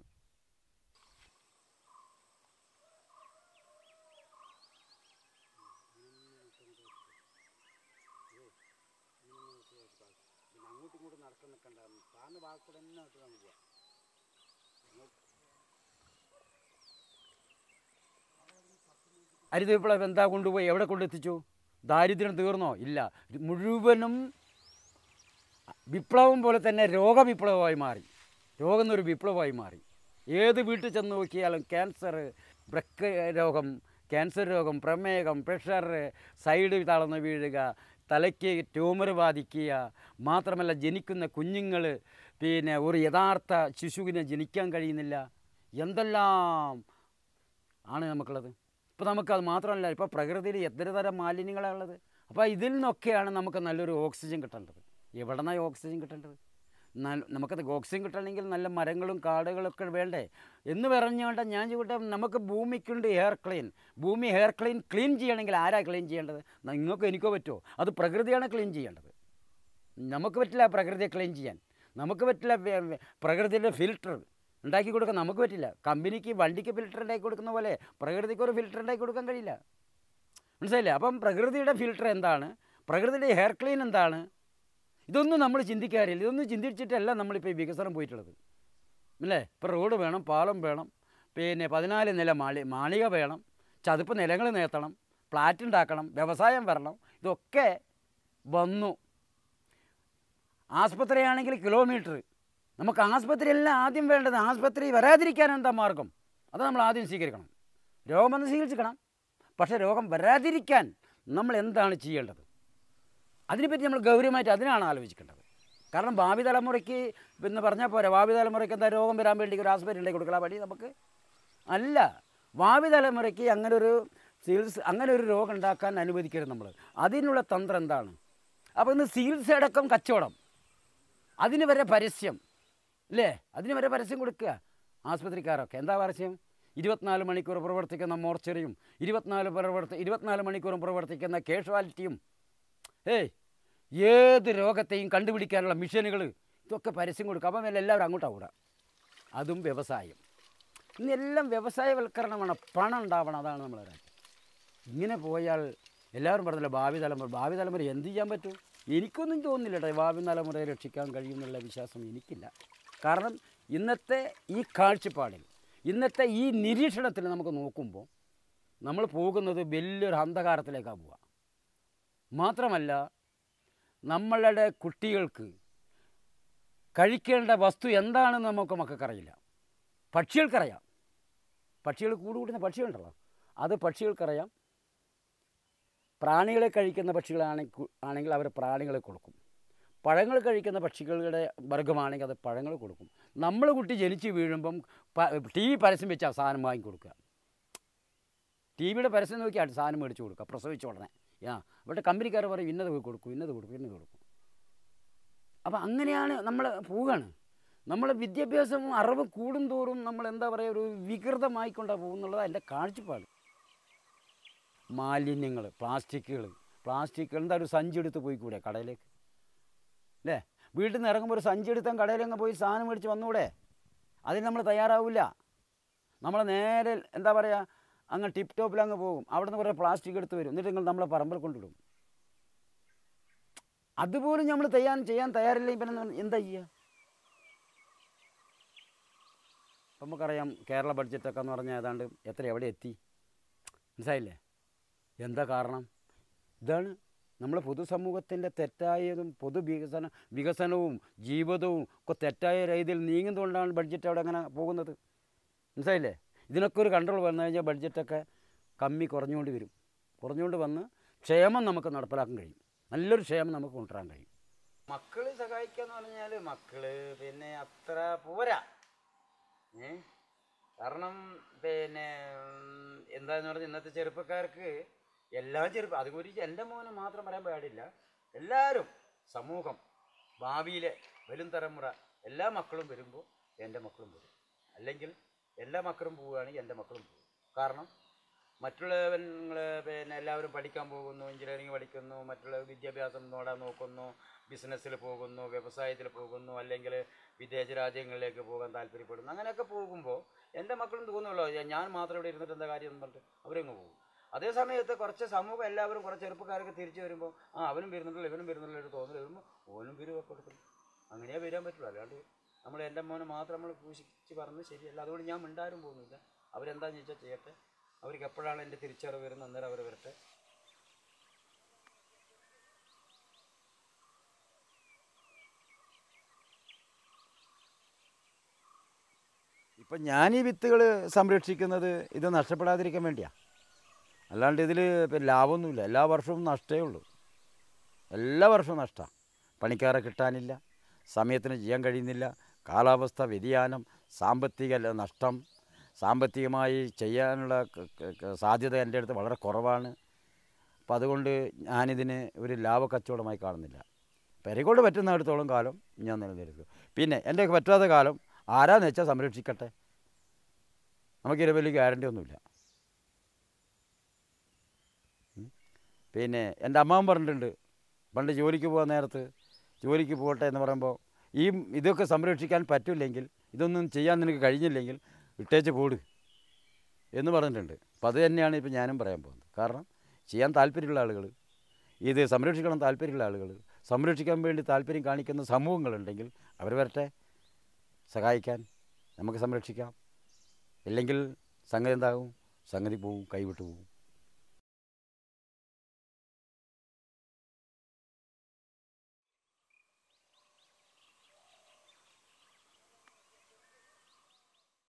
A: അങ്ങോട്ടും ഇങ്ങോട്ടും നടക്കാൻ നിൽക്കണ്ട താന്ന് ഭാഗത്തൂടെ തന്നെ നട്ട് നമുക്ക് പോവാം ഹരിത വിപ്ലവം എന്താ കൊണ്ടുപോയി എവിടെ കൊണ്ടെത്തിച്ചു ദാരിദ്ര്യം തീർന്നോ ഇല്ല ഇത് മുഴുവനും വിപ്ലവം പോലെ തന്നെ രോഗവിപ്ലവമായി മാറി രോഗം എന്നൊരു വിപ്ലവമായി മാറി ഏത് വീട്ടിൽ ചെന്ന് നോക്കിയാലും ക്യാൻസർ ബ്രക്ക് രോഗം ക്യാൻസർ രോഗം പ്രമേഹം പ്രഷർ സൈഡ് തളർന്ന് വീഴുക തലയ്ക്ക് ട്യൂമർ ബാധിക്കുക മാത്രമല്ല ജനിക്കുന്ന കുഞ്ഞുങ്ങൾ പിന്നെ ഒരു യഥാർത്ഥ ശിശുവിനെ ജനിക്കാൻ കഴിയുന്നില്ല എന്തെല്ലാം ആണ് നമുക്കുള്ളത് ഇപ്പോൾ നമുക്കത് മാത്രമല്ല ഇപ്പോൾ പ്രകൃതിയിൽ എത്ര തരം മാലിന്യങ്ങളാണ് ഉള്ളത് അപ്പോൾ ഇതിൽ നിന്നൊക്കെയാണ് നമുക്ക് നല്ലൊരു ഓക്സിജൻ കിട്ടേണ്ടത് എവിടെ നിന്നാണ് ഓക്സിജൻ കിട്ടേണ്ടത് നല്ല നമുക്കത് ഓക്സിജൻ കിട്ടണമെങ്കിൽ നല്ല മരങ്ങളും കാടുകളൊക്കെ വേണ്ടേ എന്ന് പറഞ്ഞുകൊണ്ട് ഞാൻ ചോദിട്ടെ നമുക്ക് ഭൂമിക്കുണ്ട് ഹെയർ ക്ലീൻ ഭൂമി ഹെയർ ക്ലീൻ ക്ലീൻ ചെയ്യണമെങ്കിൽ ആരാ ക്ലീൻ ചെയ്യേണ്ടത് നിങ്ങൾക്കോ എനിക്കോ പറ്റുമോ അത് പ്രകൃതിയാണ് ക്ലീൻ ചെയ്യേണ്ടത് നമുക്ക് പറ്റില്ല പ്രകൃതിയെ ക്ലീൻ ചെയ്യാൻ നമുക്ക് പറ്റില്ല വെ- വെ- പ്രകൃതിയുടെ ഫിൽറ്റർ ഉണ്ടാക്കി കൊടുക്കാൻ നമുക്ക് പറ്റില്ല കമ്പനിക്ക് വണ്ടിക്ക് ഫിൽറ്റർ ഉണ്ടാക്കി കൊടുക്കുന്ന പോലെ പ്രകൃതിക്ക് ഒരു ഫിൽറ്റർ ഉണ്ടാക്കി കൊടുക്കാൻ കഴിയില്ല മനസ്സിലായില്ലേ അപ്പം പ്രകൃതിയുടെ ഫിൽറ്റർ എന്താണ് പ്രകൃതിയുടെ ഹെയർ ക്ലീൻ എന്താണ് ഇതൊന്നും നമ്മൾ ചിന്തിക്കാറില്ല ഇതൊന്നും ചിന്തിച്ചിട്ടല്ല നമ്മളിപ്പോൾ ഈ വികസനം പോയിട്ടുള്ളത് അല്ലേ ഇപ്പോൾ റോഡ് വേണം പാലം വേണം പിന്നെ പതിനാല് നില മാളി മാളിക വേണം ചതുപ്പ് നിലങ്ങൾ നികത്തണം ഫ്ലാറ്റ് ഉണ്ടാക്കണം വ്യവസായം വരണം ഇതൊക്കെ വന്നു ആസ്പത്രിയാണെങ്കിൽ കിലോമീറ്റർ നമുക്ക് ആസ്പത്രിയല്ല ആദ്യം വേണ്ടത് ആസ്പത്രി വരാതിരിക്കാൻ എന്താ മാർഗം അത് നമ്മൾ ആദ്യം സ്വീകരിക്കണം രോഗം വന്ന് ചികിത്സിക്കണം പക്ഷേ രോഗം വരാതിരിക്കാൻ നമ്മൾ എന്താണ് ചെയ്യേണ്ടത് അതിനെപ്പറ്റി നമ്മൾ ഗൗരവമായിട്ട് അതിനാണ് ആലോചിക്കേണ്ടത് കാരണം ഭാവി തലമുറയ്ക്ക് എന്ന് പറഞ്ഞാൽ പോരാ ഭാവി തലമുറയ്ക്ക് എന്താ രോഗം വരാൻ വേണ്ടി ഒരു ആസ്പത്രി ഉണ്ടാക്കി കൊടുക്കണം വഴി നമുക്ക് അല്ല ഭാവി തലമുറയ്ക്ക് അങ്ങനെ ഒരു ചികിത്സ അങ്ങനെ ഒരു രോഗം ഉണ്ടാക്കാൻ അനുവദിക്കരുത് നമ്മൾ അതിനുള്ള തന്ത്രം എന്താണ് അപ്പോൾ ഇന്ന് ചികിത്സ അടക്കം കച്ചവടം അതിന് വരെ പരസ്യം അല്ലേ അതിന് വരെ പരസ്യം കൊടുക്കുക ആസ്പത്രിക്കാരൊക്കെ എന്താ പരസ്യം ഇരുപത്തിനാല് മണിക്കൂർ പ്രവർത്തിക്കുന്ന മോർച്ചറിയും ഇരുപത്തിനാല് പ്രവർത്തി ഇരുപത്തിനാല് മണിക്കൂറും പ്രവർത്തിക്കുന്ന കേഷ്വാലിറ്റിയും ഏയ് ഏത് രോഗത്തെയും കണ്ടുപിടിക്കാനുള്ള മിഷനുകൾ ഇതൊക്കെ പരസ്യം കൊടുക്കുക അപ്പം എല്ലാവരും അങ്ങോട്ടാണ് ഓടുക അതും വ്യവസായം ഇന്നെല്ലാം വ്യവസായവൽക്കരണമാണ് പണം ഉണ്ടാവണം അതാണ് നമ്മളെ രാജ്യം ഇങ്ങനെ പോയാൽ എല്ലാവരും പറഞ്ഞല്ലോ ഭാവി തലമുറ ഭാവി തലമുറ എന്ത് ചെയ്യാൻ പറ്റും എനിക്കൊന്നും തോന്നുന്നില്ല കേട്ടോ ഭാവി തലമുറയെ രക്ഷിക്കാൻ കഴിയുമെന്നുള്ള വിശ്വാസം എനിക്കില്ല കാരണം ഇന്നത്തെ ഈ കാഴ്ചപ്പാടിൽ ഇന്നത്തെ ഈ നിരീക്ഷണത്തിൽ നമുക്ക് നോക്കുമ്പോൾ നമ്മൾ പോകുന്നത് വലിയൊരു അന്ധകാരത്തിലേക്കാണ് പോവുക മാത്രമല്ല നമ്മളുടെ കുട്ടികൾക്ക് കഴിക്കേണ്ട വസ്തു എന്താണെന്ന് നമുക്ക് മക്കൾക്കറിയില്ല പക്ഷികൾക്കറിയാം പക്ഷികൾ കൂടുകൂടുന്ന പക്ഷികളുണ്ടല്ലോ അത് പക്ഷികൾക്കറിയാം പ്രാണികളെ കഴിക്കുന്ന പക്ഷികളാണെങ്കിൽ ആണെങ്കിൽ അവർ പ്രാണികളെ കൊടുക്കും പഴങ്ങൾ കഴിക്കുന്ന പക്ഷികളുടെ വർഗ്ഗമാണെങ്കിൽ അത് പഴങ്ങൾ കൊടുക്കും നമ്മൾ കുട്ടി ജനിച്ച് വീഴുമ്പം ടി വി പരസ്യം വെച്ച് ആ സാധനം വാങ്ങി കൊടുക്കുക ടി വിയുടെ പരസ്യം നോക്കിയാണ് സാധനം മേടിച്ച് കൊടുക്കുക പ്രസവിച്ച ഉടനെ ആ ഇവിടെ കമ്പനിക്കാർ പറയും ഇന്നത് കൊടുക്കും ഇന്നത് കൊടുക്കും ഇന്നത് കൊടുക്കും അപ്പം അങ്ങനെയാണ് നമ്മൾ പോവുകയാണ് നമ്മൾ വിദ്യാഭ്യാസവും അറിവും കൂടും തോറും നമ്മൾ എന്താ പറയുക ഒരു വികൃതമായിക്കൊണ്ടാണ് പോകുന്നുള്ളത് എൻ്റെ കാഴ്ചപ്പാട് മാലിന്യങ്ങൾ പ്ലാസ്റ്റിക്കുകൾ പ്ലാസ്റ്റിക്കുകൾ എന്താ ഒരു സഞ്ചി എടുത്ത് പോയി കൂടെ കടയിലേക്ക് അല്ലേ വീട്ടിൽ നിന്ന് ഇറങ്ങുമ്പോൾ ഒരു സഞ്ചി എടുത്താൽ കടയിലങ്ങ് പോയി സാധനം മേടിച്ച് വന്നുകൂടെ അതിന് നമ്മൾ തയ്യാറാവില്ല നമ്മൾ നേരെ എന്താ പറയുക അങ്ങ് ടിപ്പ് ടോപ്പിൽ അങ്ങ് പോകും അവിടെ നിന്ന് കുറേ പ്ലാസ്റ്റിക് എടുത്ത് വരും എന്നിട്ട് നിങ്ങൾ നമ്മളെ പറമ്പിൽ കൊണ്ടിടും അതുപോലും നമ്മൾ ചെയ്യാൻ ചെയ്യാൻ തയ്യാറില്ലെങ്കിൽ പിന്നെ നമ്മൾ എന്താ ചെയ്യുക ഇപ്പം നമുക്കറിയാം കേരള ബഡ്ജറ്റൊക്കെ എന്ന് പറഞ്ഞാൽ ഏതാണ്ട് എത്ര എവിടെ എത്തി മനസ്സിലായില്ലേ എന്താ കാരണം ഇതാണ് നമ്മളെ പൊതുസമൂഹത്തിൻ്റെ തെറ്റായതും പൊതുവികസന വികസനവും ജീവിതവും ഒക്കെ തെറ്റായ രീതിയിൽ നീങ്ങുന്നതുകൊണ്ടാണ് ബഡ്ജറ്റ് അവിടെ അങ്ങനെ പോകുന്നത് മനസ്സിലായില്ലേ ഇതിനൊക്കെ ഒരു കൺട്രോൾ വന്നു കഴിഞ്ഞാൽ ബഡ്ജറ്റൊക്കെ കമ്മി കുറഞ്ഞുകൊണ്ട് വരും കുറഞ്ഞുകൊണ്ട് വന്ന് ക്ഷേമം നമുക്ക് നടപ്പിലാക്കാൻ കഴിയും നല്ലൊരു ക്ഷേമം നമുക്ക് കൊണ്ടുവരാൻ കഴിയും മക്കൾ സഹായിക്കുക എന്ന് പറഞ്ഞാൽ മക്കള് പിന്നെ അത്ര പോരാ ഏ കാരണം പിന്നെ ഉം, എന്താന്ന് പറഞ്ഞാൽ ഇന്നത്തെ ചെറുപ്പക്കാർക്ക് എല്ലാ ചെറുപ്പ അതുകുറിച്ച് എൻ്റെ മോനെ മാത്രം പറയാൻ പാടില്ല എല്ലാവരും സമൂഹം ഭാവിയിലെ വരും തലമുറ എല്ലാ മക്കളും വരുമ്പോൾ എൻ്റെ മക്കളും വരും അല്ലെങ്കിൽ എല്ലാ മക്കളും പോവുകയാണെങ്കിൽ എൻ്റെ മക്കളും പോകും കാരണം മറ്റുള്ളവങ്ങൾ പിന്നെ എല്ലാവരും പഠിക്കാൻ പോകുന്നു എഞ്ചിനീയറിംഗ് പഠിക്കുന്നു മറ്റുള്ള വിദ്യാഭ്യാസം നേടാൻ നോക്കുന്നു ബിസിനസ്സിൽ പോകുന്നു വ്യവസായത്തിൽ പോകുന്നു അല്ലെങ്കിൽ വിദേശ രാജ്യങ്ങളിലേക്ക് പോകാൻ താല്പര്യപ്പെടുന്നു അങ്ങനെയൊക്കെ പോകുമ്പോൾ എൻ്റെ മക്കളും തോന്നുമല്ലോ "ഞാൻ- ഞാൻ മാത്രം ഇവിടെ ഇരുന്നിട്ട് എന്താ കാര്യം എന്ന് പറഞ്ഞിട്ട് അവരങ്ങ് പോകും അതേ സമയത്ത് കുറച്ച് സമൂഹം എല്ലാവരും കുറച്ച് ചെറുപ്പക്കാരൊക്കെ തിരിച്ചു വരുമ്പോൾ ആ അവനും വരുന്നുണ്ടല്ലോ ഇവനും വരുന്നുള്ള ഒരു തോന്നൽ വരുമ്പോൾ ഓനും വരുവൊക്കെ കൊടുക്കും അങ്ങനെയേ വരാൻ പറ്റുള്ളൂ അല്ലാണ്ട് നമ്മൾ എൻ്റെ മോനെ മാത്രം നമ്മൾ പൂഷിച്ച് പറഞ്ഞ് ശരിയല്ല അതുകൊണ്ട് ഞാൻ മിണ്ടാരും പോകുന്നില്ല അവരെന്താണെന്ന് ചോദിച്ചാൽ ചെയ്യട്ടെ അവർക്ക് എപ്പോഴാണ് എൻ്റെ തിരിച്ചറിവ് വരുന്നത് അന്നേരം അവർ വരട്ടെ ഇപ്പം ഞാൻ ഈ വിത്തുകൾ സംരക്ഷിക്കുന്നത് ഇത് നഷ്ടപ്പെടാതിരിക്കാൻ വേണ്ടിയാണ് അല്ലാണ്ട് ഇതിൽ ലാഭമൊന്നുമില്ല എല്ലാ വർഷവും നഷ്ടമേ ഉള്ളൂ എല്ലാ വർഷവും നഷ്ടമാണ് പണിക്കാരെ കിട്ടാനില്ല സമയത്തിന് ചെയ്യാൻ കഴിയുന്നില്ല കാലാവസ്ഥ വ്യതിയാനം സാമ്പത്തിക ല- നഷ്ടം സാമ്പത്തികമായി ചെയ്യാനുള്ള ക- ക- ക- സാധ്യത എൻ്റെ അടുത്ത് വളരെ കുറവാണ് അപ്പം അതുകൊണ്ട് ഞാനിതിന് ഒരു ലാഭ കച്ചവടമായി കാണുന്നില്ല പെരകൊണ്ട് പറ്റുന്നിടത്തോളം കാലം ഞാൻ നിലനിൽക്കും പിന്നെ എൻ്റെ പറ്റാത്ത കാലം ആരാന്ന് വെച്ചാൽ സംരക്ഷിക്കട്ടെ നമുക്കിതിന് വലിയ ഗ്യാരണ്ടി ഒന്നുമില്ല ഉം. പിന്നെ എൻ്റെ അമ്മാവൻ പറഞ്ഞിട്ടുണ്ട് പണ്ട് ജോലിക്ക് പോകാൻ നേരത്ത് ജോലിക്ക് പോകട്ടെ എന്ന് പറയുമ്പോൾ ഈ ഇതൊക്കെ സംരക്ഷിക്കാൻ പറ്റില്ലെങ്കിൽ ഇതൊന്നും ചെയ്യാൻ നിനക്ക് കഴിഞ്ഞില്ലെങ്കിൽ ഇട്ടേച്ച് പോട് എന്ന് പറഞ്ഞിട്ടുണ്ട് അപ്പോൾ അത് തന്നെയാണ് ഇപ്പം ഞാനും പറയാൻ പോകുന്നത് കാരണം ചെയ്യാൻ താല്പര്യമുള്ള ആളുകൾ ഇത് സംരക്ഷിക്കണം താല്പര്യമുള്ള ആളുകൾ സംരക്ഷിക്കാൻ വേണ്ടി താല്പര്യം കാണിക്കുന്ന സമൂഹങ്ങളുണ്ടെങ്കിൽ അവർ വരട്ടെ സഹായിക്കാൻ നമുക്ക് സംരക്ഷിക്കാം ഇല്ലെങ്കിൽ സംഗതി എന്താകും സംഗതി പോവും കൈവിട്ട് പോവും